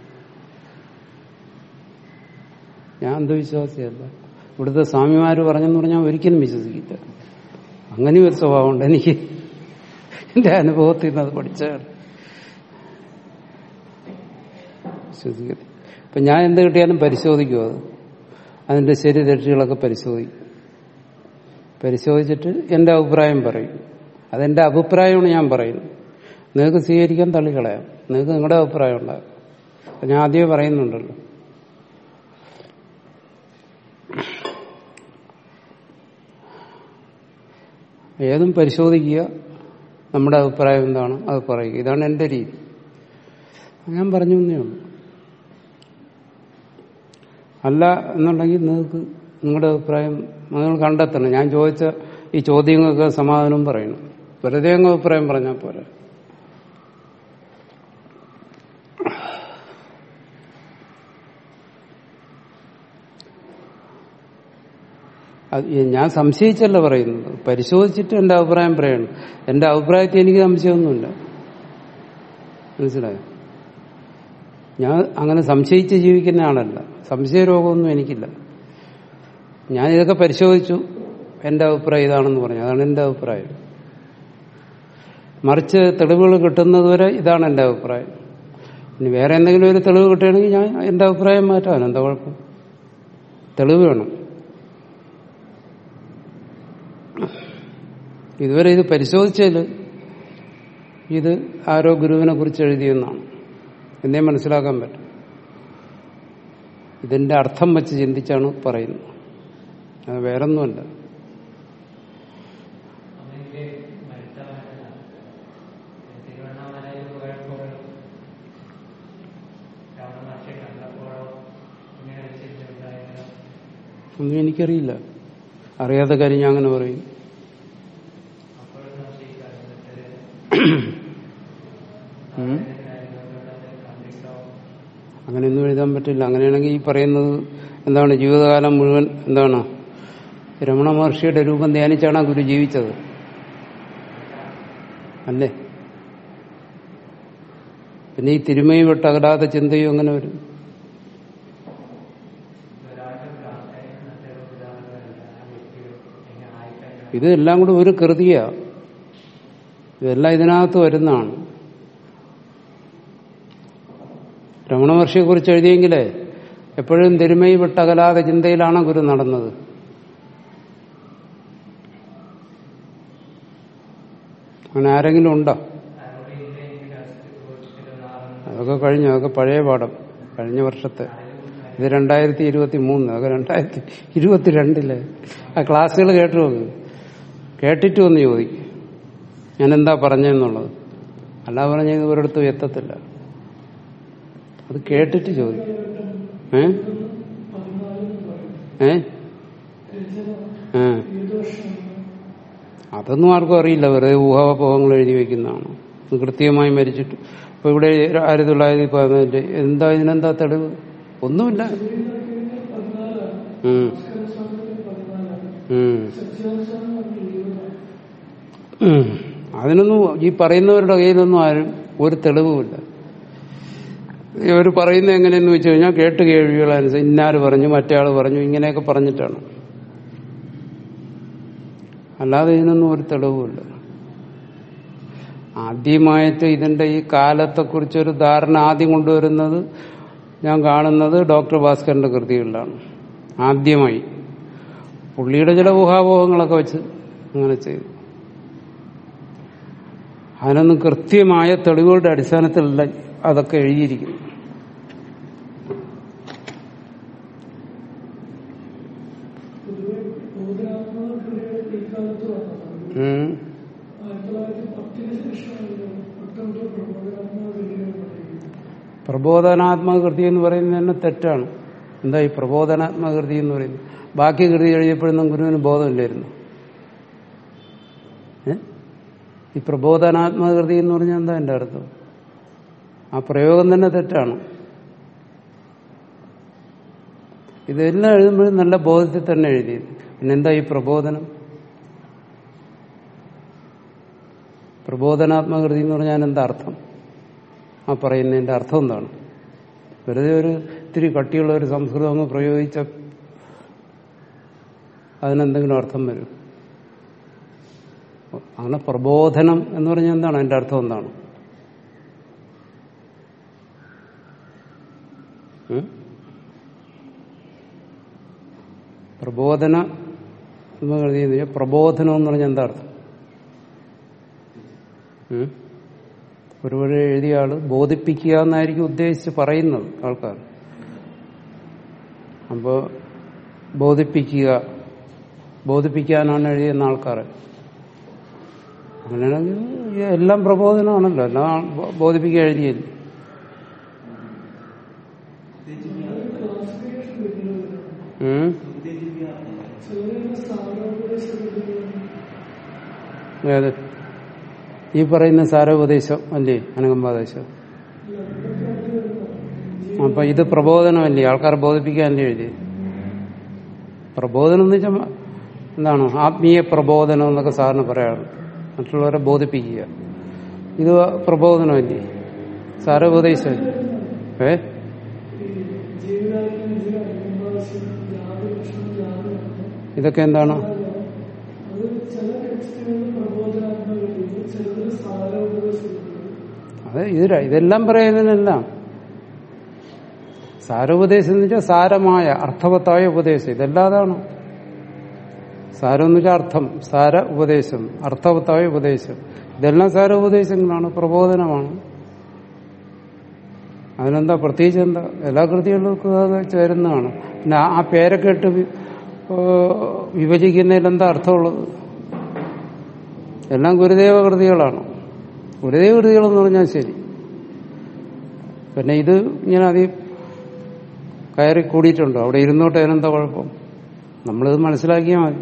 ഞാൻ അന്ധവിശ്വാസിയല്ല ഇവിടുത്തെ സ്വാമിമാര് പറഞ്ഞെന്ന് പറഞ്ഞാൽ ഒരിക്കലും വിശ്വസിക്കില്ല അങ്ങനെ ഒരു സ്വഭാവമുണ്ട് എനിക്ക് എന്റെ അനുഭവത്തിൽ നിന്ന് അത് പഠിച്ചാണ് വിശ്വസിക്കത്തില്ല ഇപ്പൊ ഞാൻ എന്ത് കിട്ടിയാലും പരിശോധിക്കും അത് അതിന്റെ ശരി തെറ്റുകളൊക്കെ പരിശോധിക്കും പരിശോധിച്ചിട്ട് എന്റെ അഭിപ്രായം പറയും അതെന്റെ അഭിപ്രായമാണ് ഞാൻ പറയുന്നത് നിങ്ങൾക്ക് സ്വീകരിക്കാൻ തള്ളിക്കളയാം നിങ്ങൾക്ക് നിങ്ങളുടെ അഭിപ്രായം ഉണ്ടാകും അപ്പൊ ഞാൻ ആദ്യമേ പറയുന്നുണ്ടല്ലോ ഏതും പരിശോധിക്കുക നമ്മുടെ അഭിപ്രായം എന്താണ് അത് പറയുക ഇതാണ് എന്റെ രീതി ഞാൻ പറഞ്ഞു എന്നേ ഉള്ളൂ അല്ല എന്നുണ്ടെങ്കിൽ നിങ്ങൾക്ക് നിങ്ങളുടെ അഭിപ്രായം നിങ്ങൾ കണ്ടെത്തണം ഞാൻ ചോദിച്ച ഈ ചോദ്യങ്ങൾക്ക് സമാധാനം പറയണം വെറുതെ അങ്ങ് അഭിപ്രായം പറഞ്ഞാൽ പോരെ അത് ഞാൻ സംശയിച്ചല്ല പറയുന്നത് പരിശോധിച്ചിട്ട് എന്റെ അഭിപ്രായം പറയണം എന്റെ അഭിപ്രായത്തിൽ എനിക്ക് സംശയമൊന്നുമില്ല മനസ്സിലായോ ഞാൻ അങ്ങനെ സംശയിച്ച് ജീവിക്കുന്ന ആളല്ല സംശയരോഗമൊന്നും എനിക്കില്ല ഞാൻ ഇതൊക്കെ പരിശോധിച്ചു എന്റെ അഭിപ്രായം ഇതാണെന്ന് പറഞ്ഞു അതാണ് എന്റെ അഭിപ്രായം മറിച്ച് തെളിവുകൾ കിട്ടുന്നതുവരെ ഇതാണ് എന്റെ അഭിപ്രായം ഇനി വേറെ എന്തെങ്കിലും ഒരു തെളിവ് കിട്ടുകയാണെങ്കിൽ ഞാൻ എന്റെ അഭിപ്രായം മാറ്റാൻ എന്താ കുഴപ്പം തെളിവ് വേണം ഇതുവരെ ഇത് പരിശോധിച്ചാൽ ഇത് ആരോ ഗുരുവിനെ കുറിച്ച് എഴുതിയെന്നാണ് എന്നേ മനസ്സിലാക്കാൻ പറ്റും ഇതിന്റെ അർത്ഥം വെച്ച് ചിന്തിച്ചാണ് പറയുന്നത് അത് വേറൊന്നുമല്ല തിരുവണ്ണാമലയിൽ പോയപ്പോൾ രമണ മഹർഷി കണ്ടപ്പോഴോ ഇങ്ങനെ വെച്ചിട്ടുണ്ടായിരുന്നു ഒന്നും എനിക്കറിയില്ല അറിയാത്ത കാര്യം ഞാൻ അങ്ങനെ പറയും അപ്പോഴും സംശയിക്കാറുണ്ട് ഉം. കണ്ടിട്ടോ അങ്ങനെയൊന്നും എഴുതാൻ പറ്റില്ല അങ്ങനെയാണെങ്കിൽ ഈ പറയുന്നത് എന്താണ് ജീവിതകാലം മുഴുവൻ എന്താണ് രമണ മഹർഷിയുടെ രൂപം ധ്യാനിച്ചാണ് ആ ഗുരു ജീവിച്ചത് അല്ലേ പിന്നെ ഈ തിരുമൈ വിട്ട് അകലാതെ ചിന്തയും അങ്ങനെ വരും ഒരാളുടെ പ്രാർത്ഥന ഇന്നത്തെ ഒരു ഉദാഹരണമല്ല ആ വ്യക്തി എങ്ങനെ ആയിക്കഴിഞ്ഞാൽ ഇത് എല്ലാം കൂടി ഒരു കൃതിയാ ഇതെല്ലാം ഇതിനകത്ത് വരുന്നതാണ് രമണ മഹർഷിയെ കുറിച്ച് എഴുതിയെങ്കിലേ എപ്പോഴും തിരുമൈ വിട്ടകലാതെ ചിന്തയിലാണ് ഗുരു നടന്നത് അങ്ങനെ ആരെങ്കിലും ഉണ്ടോ ആരോട് ഇല്ലെങ്കിൽ ചോദിച്ചിട്ട് അതൊക്കെ കഴിഞ്ഞു അതൊക്കെ പഴയ പാഠം കഴിഞ്ഞ വർഷത്തെ ഇത് രണ്ടായിരത്തി ഇരുപത്തി മൂന്ന് അതൊക്കെ രണ്ടായിരത്തി ഇരുപത്തിരണ്ടില് ആ ക്ലാസ്സുകൾ കേട്ടു നോക്ക് കേട്ടിട്ട് ഒന്ന് ചോദിക്കും ഞാൻ എന്താ പറഞ്ഞെന്നുള്ളത് അല്ല പറഞ്ഞത് ഒരിടത്തും എത്തത്തില്ല അത് കേട്ടിട്ട് ചോദിക്കും ഏ ഏ ഏ അതൊന്നും ആർക്കും അറിയില്ല വെറുതെ ഊഹാപോഹങ്ങൾ എഴുതി വെക്കുന്നതാണ് കൃത്യമായി മരിച്ചിട്ട് ഇപ്പൊ ഇവിടെ ആയിരത്തി തൊള്ളായിരത്തി പതിനാല് എന്താ ഇതിനെന്താ തെളിവ് ഒന്നുമില്ല ഉം. ഉം. ഉം. അതിനൊന്നും ഈ പറയുന്നവരുടെ കയ്യിലൊന്നും ആരും ഒരു തെളിവുമില്ല ഇവർ പറയുന്നത് എങ്ങനെയെന്ന് വെച്ച് കഴിഞ്ഞാൽ കേട്ട് കേൾവികളനുസരിച്ച് ഇന്നാര് പറഞ്ഞു മറ്റേ പറഞ്ഞു ഇങ്ങനെയൊക്കെ പറഞ്ഞിട്ടാണ് അല്ലാതെ ഇതിനൊന്നും ഒരു തെളിവുമില്ല ആദ്യമായിട്ട് ഇതിന്റെ ഈ കാലത്തെക്കുറിച്ചൊരു ധാരണ ആദ്യം കൊണ്ടുവരുന്നത് ഞാൻ കാണുന്നത് ഡോക്ടർ ഭാസ്കറിന്റെ കൃതികളിലാണ് ആദ്യമായി പുള്ളിയുടെ ചില ഊഹാപോഹങ്ങളൊക്കെ വെച്ച് അങ്ങനെ ചെയ്തു അതിനൊന്നും കൃത്യമായ തെളിവുകളുടെ അടിസ്ഥാനത്തിലല്ല അതൊക്കെ എഴുതിയിരിക്കുന്നു ഉം. പ്രബോധനാത്മക കൃതി എന്ന് പറയുന്നത് തന്നെ തെറ്റാണ് എന്താ ഈ പ്രബോധനാത്മക കൃതി എന്ന് പറയുന്നത് ബാക്കി കൃതി എഴുതിയപ്പോഴൊന്നും ഗുരുവിന് ബോധമില്ലായിരുന്നു ഏ? ഈ പ്രബോധനാത്മക കൃതി എന്ന് പറഞ്ഞാൽ എന്താ എന്റെ അർത്ഥം ആ പ്രയോഗം തന്നെ തെറ്റാണ് ഇതെല്ലാം എഴുതുമ്പോഴും നല്ല ബോധത്തിൽ തന്നെ എഴുതിയത് പിന്നെന്താ ഈ പ്രബോധനം പ്രബോധനാത്മക കൃതി എന്ന് പറഞ്ഞാൽ എന്താ അർത്ഥം ആ പറയുന്നതിന്റെ അർത്ഥം എന്താണ് വെറുതെ ഒരു ഇത്തിരി കട്ടിയുള്ള ഒരു സംസ്കൃതം അങ്ങ് പ്രയോഗിച്ച അതിനെന്തെങ്കിലും അർത്ഥം വരും അങ്ങനെ പ്രബോധനം എന്ന് പറഞ്ഞാൽ എന്താണ് അതിന്റെ അർത്ഥം എന്താണ് ഉം? പ്രബോധന എന്ന് പറഞ്ഞാൽ പ്രബോധനം എന്ന് പറഞ്ഞാൽ എന്താ അർത്ഥം ഉം? ഒരു വഴി എഴുതിയ ആള് ബോധിപ്പിക്കുക എന്നായിരിക്കും ഉദ്ദേശിച്ച് പറയുന്നത് ആൾക്കാർ അപ്പോ ബോധിപ്പിക്കുക ബോധിപ്പിക്കാനാണ് എഴുതിയെന്ന ആൾക്കാർ അങ്ങനെയാണെങ്കിൽ ഈ എല്ലാം പ്രബോധനമാണല്ലോ എല്ലാം ബോ- ബോധിപ്പിക്കാൻ എഴുതിയല്ലേ ഉം? ഏത് ഈ പറയുന്ന സാരോപദേശം അല്ലേ അനുകമ്പാദേശം അപ്പൊ ഇത് പ്രബോധനമല്ലേ ആൾക്കാരെ ബോധിപ്പിക്കാനല്ലേ എഴുതി പ്രബോധനം എന്ന് വെച്ചാൽ എന്താണ് ആത്മീയ പ്രബോധനം എന്നൊക്കെ സാറിന് പറയാറ് മറ്റുള്ളവരെ ബോധിപ്പിക്കുക ഇത് പ്രബോധനമല്ലേ സാരോപദേശമല്ലേ ഏ ഇതൊക്കെ എന്താണ് അതെ ഇത് ര- ഇതെല്ലാം പറയുന്നതിനെല്ലാം സാരോപദേശം എന്ന് വെച്ചാൽ സാരമായ അർത്ഥവത്തായ ഉപദേശം ഇതല്ലാതാണ് സാരം എന്ന് വെച്ചാൽ അർത്ഥം സാര ഉപദേശം അർത്ഥവത്തായ ഉപദേശം ഇതെല്ലാം സാര ഉപദേശങ്ങളാണ് പ്രബോധനമാണ് അതിനെന്താ പ്രത്യേകിച്ച് എന്താ എല്ലാ കൃതികൾക്കും അത് ചേരുന്നതാണ് പിന്നെ ആ- ആ പേരൊക്കെ ഇട്ട് വി- ഏഹ് വിഭജിക്കുന്നതിൽ എന്താ അർത്ഥമുള്ളത് എല്ലാം ഗുരുദേവ കൃതികളാണ് ഗുരുദേവ കൃതികളെന്ന് പറഞ്ഞാൽ ശരി പിന്നെ ഇത് ഇങ്ങനെ അതി കയറി കൂടിയിട്ടുണ്ടോ അവിടെ ഇരുന്നോട്ട് അതിനെന്താ കുഴപ്പം നമ്മളിത് മനസ്സിലാക്കിയാൽ മതി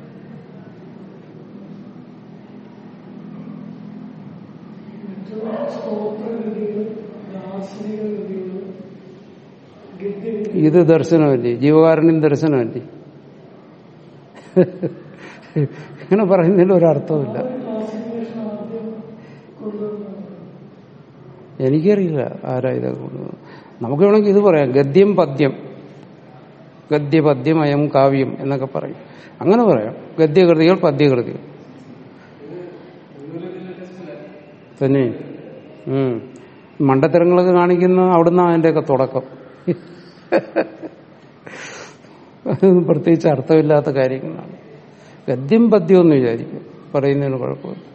ഇത് ദർശനമല്ലേ ജീവകാരുണ്യം ദർശനമല്ലേ ഇങ്ങനെ പറയുന്നതിൽ ഒരർത്ഥമില്ല എനിക്കറിയില്ല ആരാ ഇതൊക്കെ കൊണ്ടുവന്നത് നമുക്ക് വേണമെങ്കിൽ ഇത് പറയാം ഗദ്യം പദ്യം ഗദ്യപദ്യം അയം കാവ്യം എന്നൊക്കെ പറയും അങ്ങനെ പറയാം ഗദ്യകൃതികൾ പദ്യകൃതികൾ തന്നെ ഉം മണ്ടത്തരങ്ങളൊക്കെ കാണിക്കുന്ന അവിടുന്ന് അതിന്റെയൊക്കെ തുടക്കം അതൊന്നും പ്രത്യേകിച്ച് അർത്ഥമില്ലാത്ത കാര്യങ്ങളാണ് ഗദ്യം പദ്യം എന്ന് വിചാരിക്കും പറയുന്നതിന് കുഴപ്പമില്ല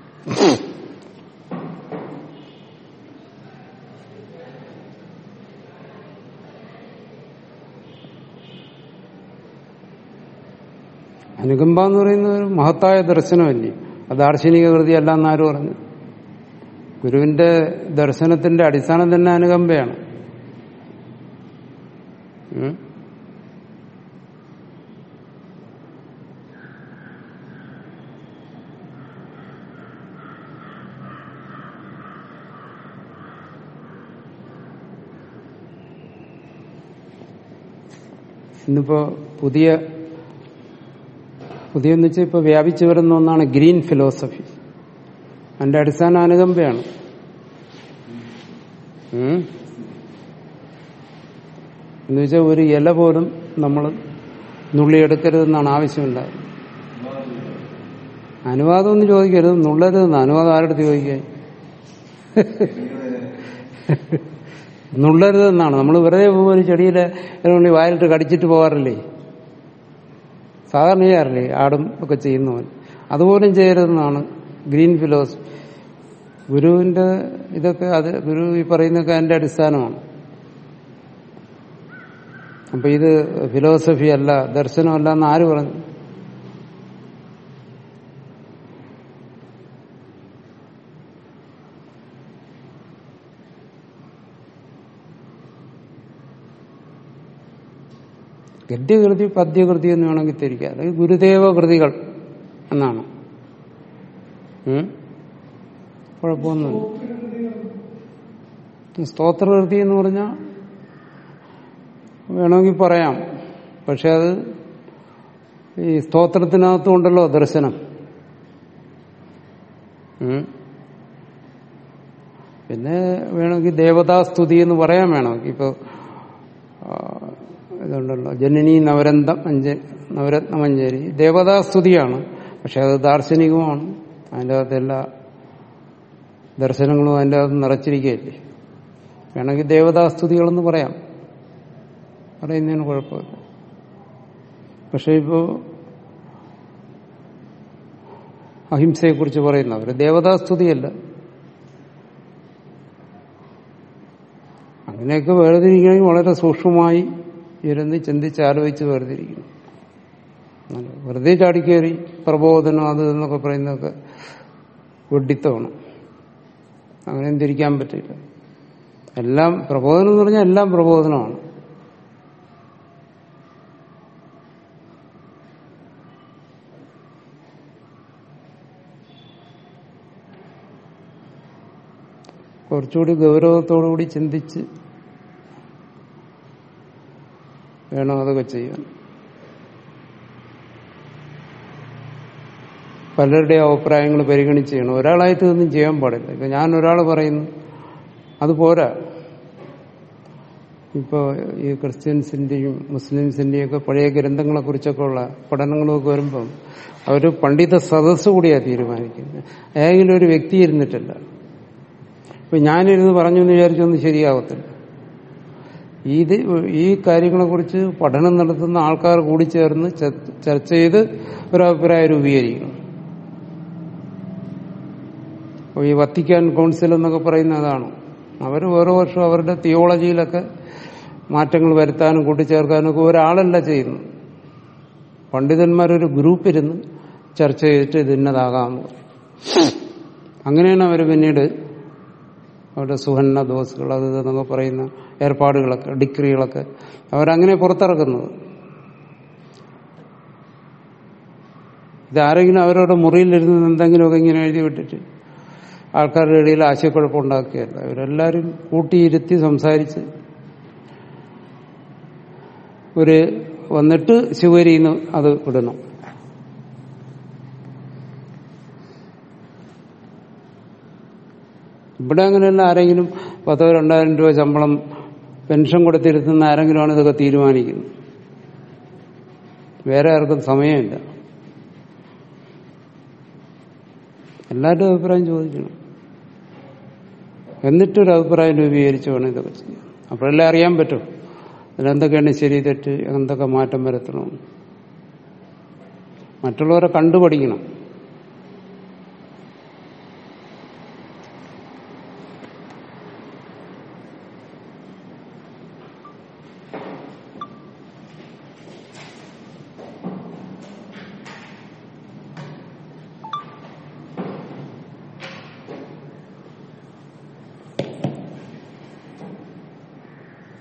അനുകമ്പ എന്ന് പറയുന്ന ഒരു മഹത്തായ ദർശനമല്ലേ അത് ദാർശനിക കൃതിയല്ല എന്നാര് പറഞ്ഞു ഗുരുവിന്റെ ദർശനത്തിന്റെ അടിസ്ഥാനം തന്നെ അനുകമ്പയാണ് ഉം? ഇന്നിപ്പോ പുതിയ പുതിയെന്ന് വെച്ചാൽ ഇപ്പൊ വ്യാപിച്ചു വരുന്ന ഒന്നാണ് ഗ്രീൻ ഫിലോസഫി അതിന്റെ അടിസ്ഥാന അനുകമ്പയാണ് ഉം. എന്ന് വെച്ചാൽ ഒരു ഇല പോലും നമ്മൾ നുള്ളിയെടുക്കരുതെന്നാണ് ആവശ്യമുണ്ടായത് അനുവാദം ഒന്നും ചോദിക്കരുത് നുള്ളരുതെന്ന് അനുവാദം ആരുടെ ചോദിക്കാൻ നുള്ളരുതെന്നാണ് നമ്മൾ വെറുതെ പോകുമ്പോൾ ഒരു ചെടിയിലെ ഇലവുള്ളി വായിലിട്ട് കടിച്ചിട്ട് പോകാറില്ലേ സാധാരണ ചെയ്യാറില്ലേ ആടും ഒക്കെ ചെയ്യുന്നവൻ അതുപോലും ചെയ്യരുതെന്നാണ് ഗ്രീൻ ഫിലോസഫി ഗുരുവിന്റെ ഇതൊക്കെ അത് ഗുരു ഈ പറയുന്നതൊക്കെ അതിന്റെ അടിസ്ഥാനമാണ് അപ്പൊ ഇത് ഫിലോസഫി അല്ല ദർശനമല്ല എന്ന് ആര് പറഞ്ഞു ഗദ്യകൃതി പദ്യകൃതി എന്ന് വേണമെങ്കിൽ തിരിക്കാം അല്ലെങ്കിൽ ഗുരുദേവ കൃതികൾ എന്നാണ് ഉം? കുഴപ്പമൊന്നുമില്ല സ്തോത്രകൃതി എന്ന് പറഞ്ഞാൽ വേണമെങ്കിൽ പറയാം പക്ഷെ അത് ഈ സ്തോത്രത്തിനകത്തും ഉണ്ടല്ലോ ദർശനം ഉം. പിന്നെ വേണമെങ്കിൽ ദേവതാസ്തുതി എന്ന് പറയാൻ വേണമെങ്കിൽ ഇപ്പൊ ആ, ഇതുണ്ടല്ലോ ജനനി നവരന്തം അഞ്ച നവരത്നമഞ്ചേരി ദേവതാസ്തുതിയാണ് പക്ഷെ അത് ദാർശനികമാണ് അതിൻ്റെ അകത്ത് എല്ലാ ദർശനങ്ങളും അതിൻ്റെ അകത്ത് നിറച്ചിരിക്കുകയല്ലേ വേണമെങ്കിൽ ദേവതാസ്തുതികളെന്ന് പറയാം പറയുന്നതിന് കുഴപ്പമില്ല പക്ഷെ ഇപ്പോ അഹിംസയെക്കുറിച്ച് പറയുന്നവർ ദേവതാസ്തുതിയല്ല അങ്ങനെയൊക്കെ വേർതിരിക്കണമെങ്കിൽ വളരെ സൂക്ഷ്മമായി ഇരുന്ന് ചിന്തിച്ച് ആലോചിച്ച് വേർതിരിക്കണം അല്ല, വെറുതെ ചാടിക്കേറി പ്രബോധനം അത് എന്നൊക്കെ പറയുന്നതൊക്കെ വെഡിത്തമാണ് അങ്ങനെ തിരിക്കാൻ പറ്റില്ല എല്ലാം പ്രബോധനം എന്ന് പറഞ്ഞാൽ എല്ലാം പ്രബോധനമാണ് കുറച്ചുകൂടി ഗൗരവത്തോടുകൂടി ചിന്തിച്ച് വേണം അതൊക്കെ ചെയ്യാൻ പലരുടെയും അഭിപ്രായങ്ങൾ പരിഗണിച്ച് ചെയ്യണം ഒരാളായിട്ട് ഇതൊന്നും ചെയ്യാൻ പാടില്ല ഇപ്പൊ ഞാൻ ഒരാൾ പറയുന്നു അത് പോരാ ഇപ്പോൾ ഈ ക്രിസ്ത്യൻസിന്റെയും മുസ്ലിംസിന്റെയും ഒക്കെ പഴയ ഗ്രന്ഥങ്ങളെ കുറിച്ചൊക്കെ ഉള്ള പഠനങ്ങളൊക്കെ വരുമ്പം അവർ പണ്ഡിത സദസ്സ് കൂടിയാണ് തീരുമാനിക്കുന്നത് ഏതെങ്കിലും ഒരു വ്യക്തി ഇരുന്നിട്ടില്ല ഇപ്പൊ ഞാനിരുന്ന് പറഞ്ഞു എന്ന് വിചാരിച്ചൊന്നും ശരിയാവത്തില്ല ഇത് ഈ കാര്യങ്ങളെക്കുറിച്ച് പഠനം നടത്തുന്ന ആൾക്കാർ കൂടി ചേർന്ന് ച- ചർച്ച ചെയ്ത് ഒരഭിപ്രായം രൂപീകരിക്കണം അപ്പോൾ ഈ വത്തിക്കാൻ കൗൺസിൽ എന്നൊക്കെ പറയുന്ന അതാണ് അവർ ഓരോ വർഷം അവരുടെ തിയോളജിയിലൊക്കെ മാറ്റങ്ങൾ വരുത്താനും കൂട്ടിച്ചേർക്കാനും ഒക്കെ ഒരാളല്ല ചെയ്യുന്നു പണ്ഡിതന്മാരൊരു ഗ്രൂപ്പ് ഇരുന്ന് ചർച്ച ചെയ്തിട്ട് ഇത് ഇന്നതാകാമെന്ന് പറയും അങ്ങനെയാണ് അവർ പിന്നീട് അവരുടെ സുഹന്ന ദോസുകൾ അത് ഇത് എന്നൊക്കെ പറയുന്ന ഏർപ്പാടുകളൊക്കെ ഡിഗ്രികളൊക്കെ അവരങ്ങനെ പുറത്തിറക്കുന്നത് ഇതാരെങ്കിലും അവരുടെ മുറിയിലിരുന്ന് എന്തെങ്കിലുമൊക്കെ ഇങ്ങനെ എഴുതി വിട്ടിട്ട് ആൾക്കാരുടെ ഇടയിൽ ആശയക്കുഴപ്പം ഉണ്ടാക്കുകയല്ല ഇവരെല്ലാവരും കൂട്ടിയിരുത്തി സംസാരിച്ച് ഒരു വന്നിട്ട് ശിവരിന്ന് അത് വിടണം ഇവിടെ അങ്ങനെയല്ല ആരെങ്കിലും പത്തോ രണ്ടായിരം രൂപ ശമ്പളം പെൻഷൻ കൊടുത്തിരുത്തുന്ന ആരെങ്കിലുമാണ് ഇതൊക്കെ തീരുമാനിക്കുന്നത് വേറെ ആർക്കും സമയമില്ല എല്ലാവരുടെയും അഭിപ്രായം ചോദിക്കണം എന്നിട്ടൊരു അഭിപ്രായം രൂപീകരിച്ച് വേണം ഇതൊക്കെ ചെയ്യാൻ അപ്പോഴല്ലേ അറിയാൻ പറ്റും ഇതിലെന്തൊക്കെയാണ് ശരി തെറ്റ് എന്തൊക്കെ മാറ്റം വരുത്തണം മറ്റുള്ളവരെ കണ്ടുപഠിക്കണം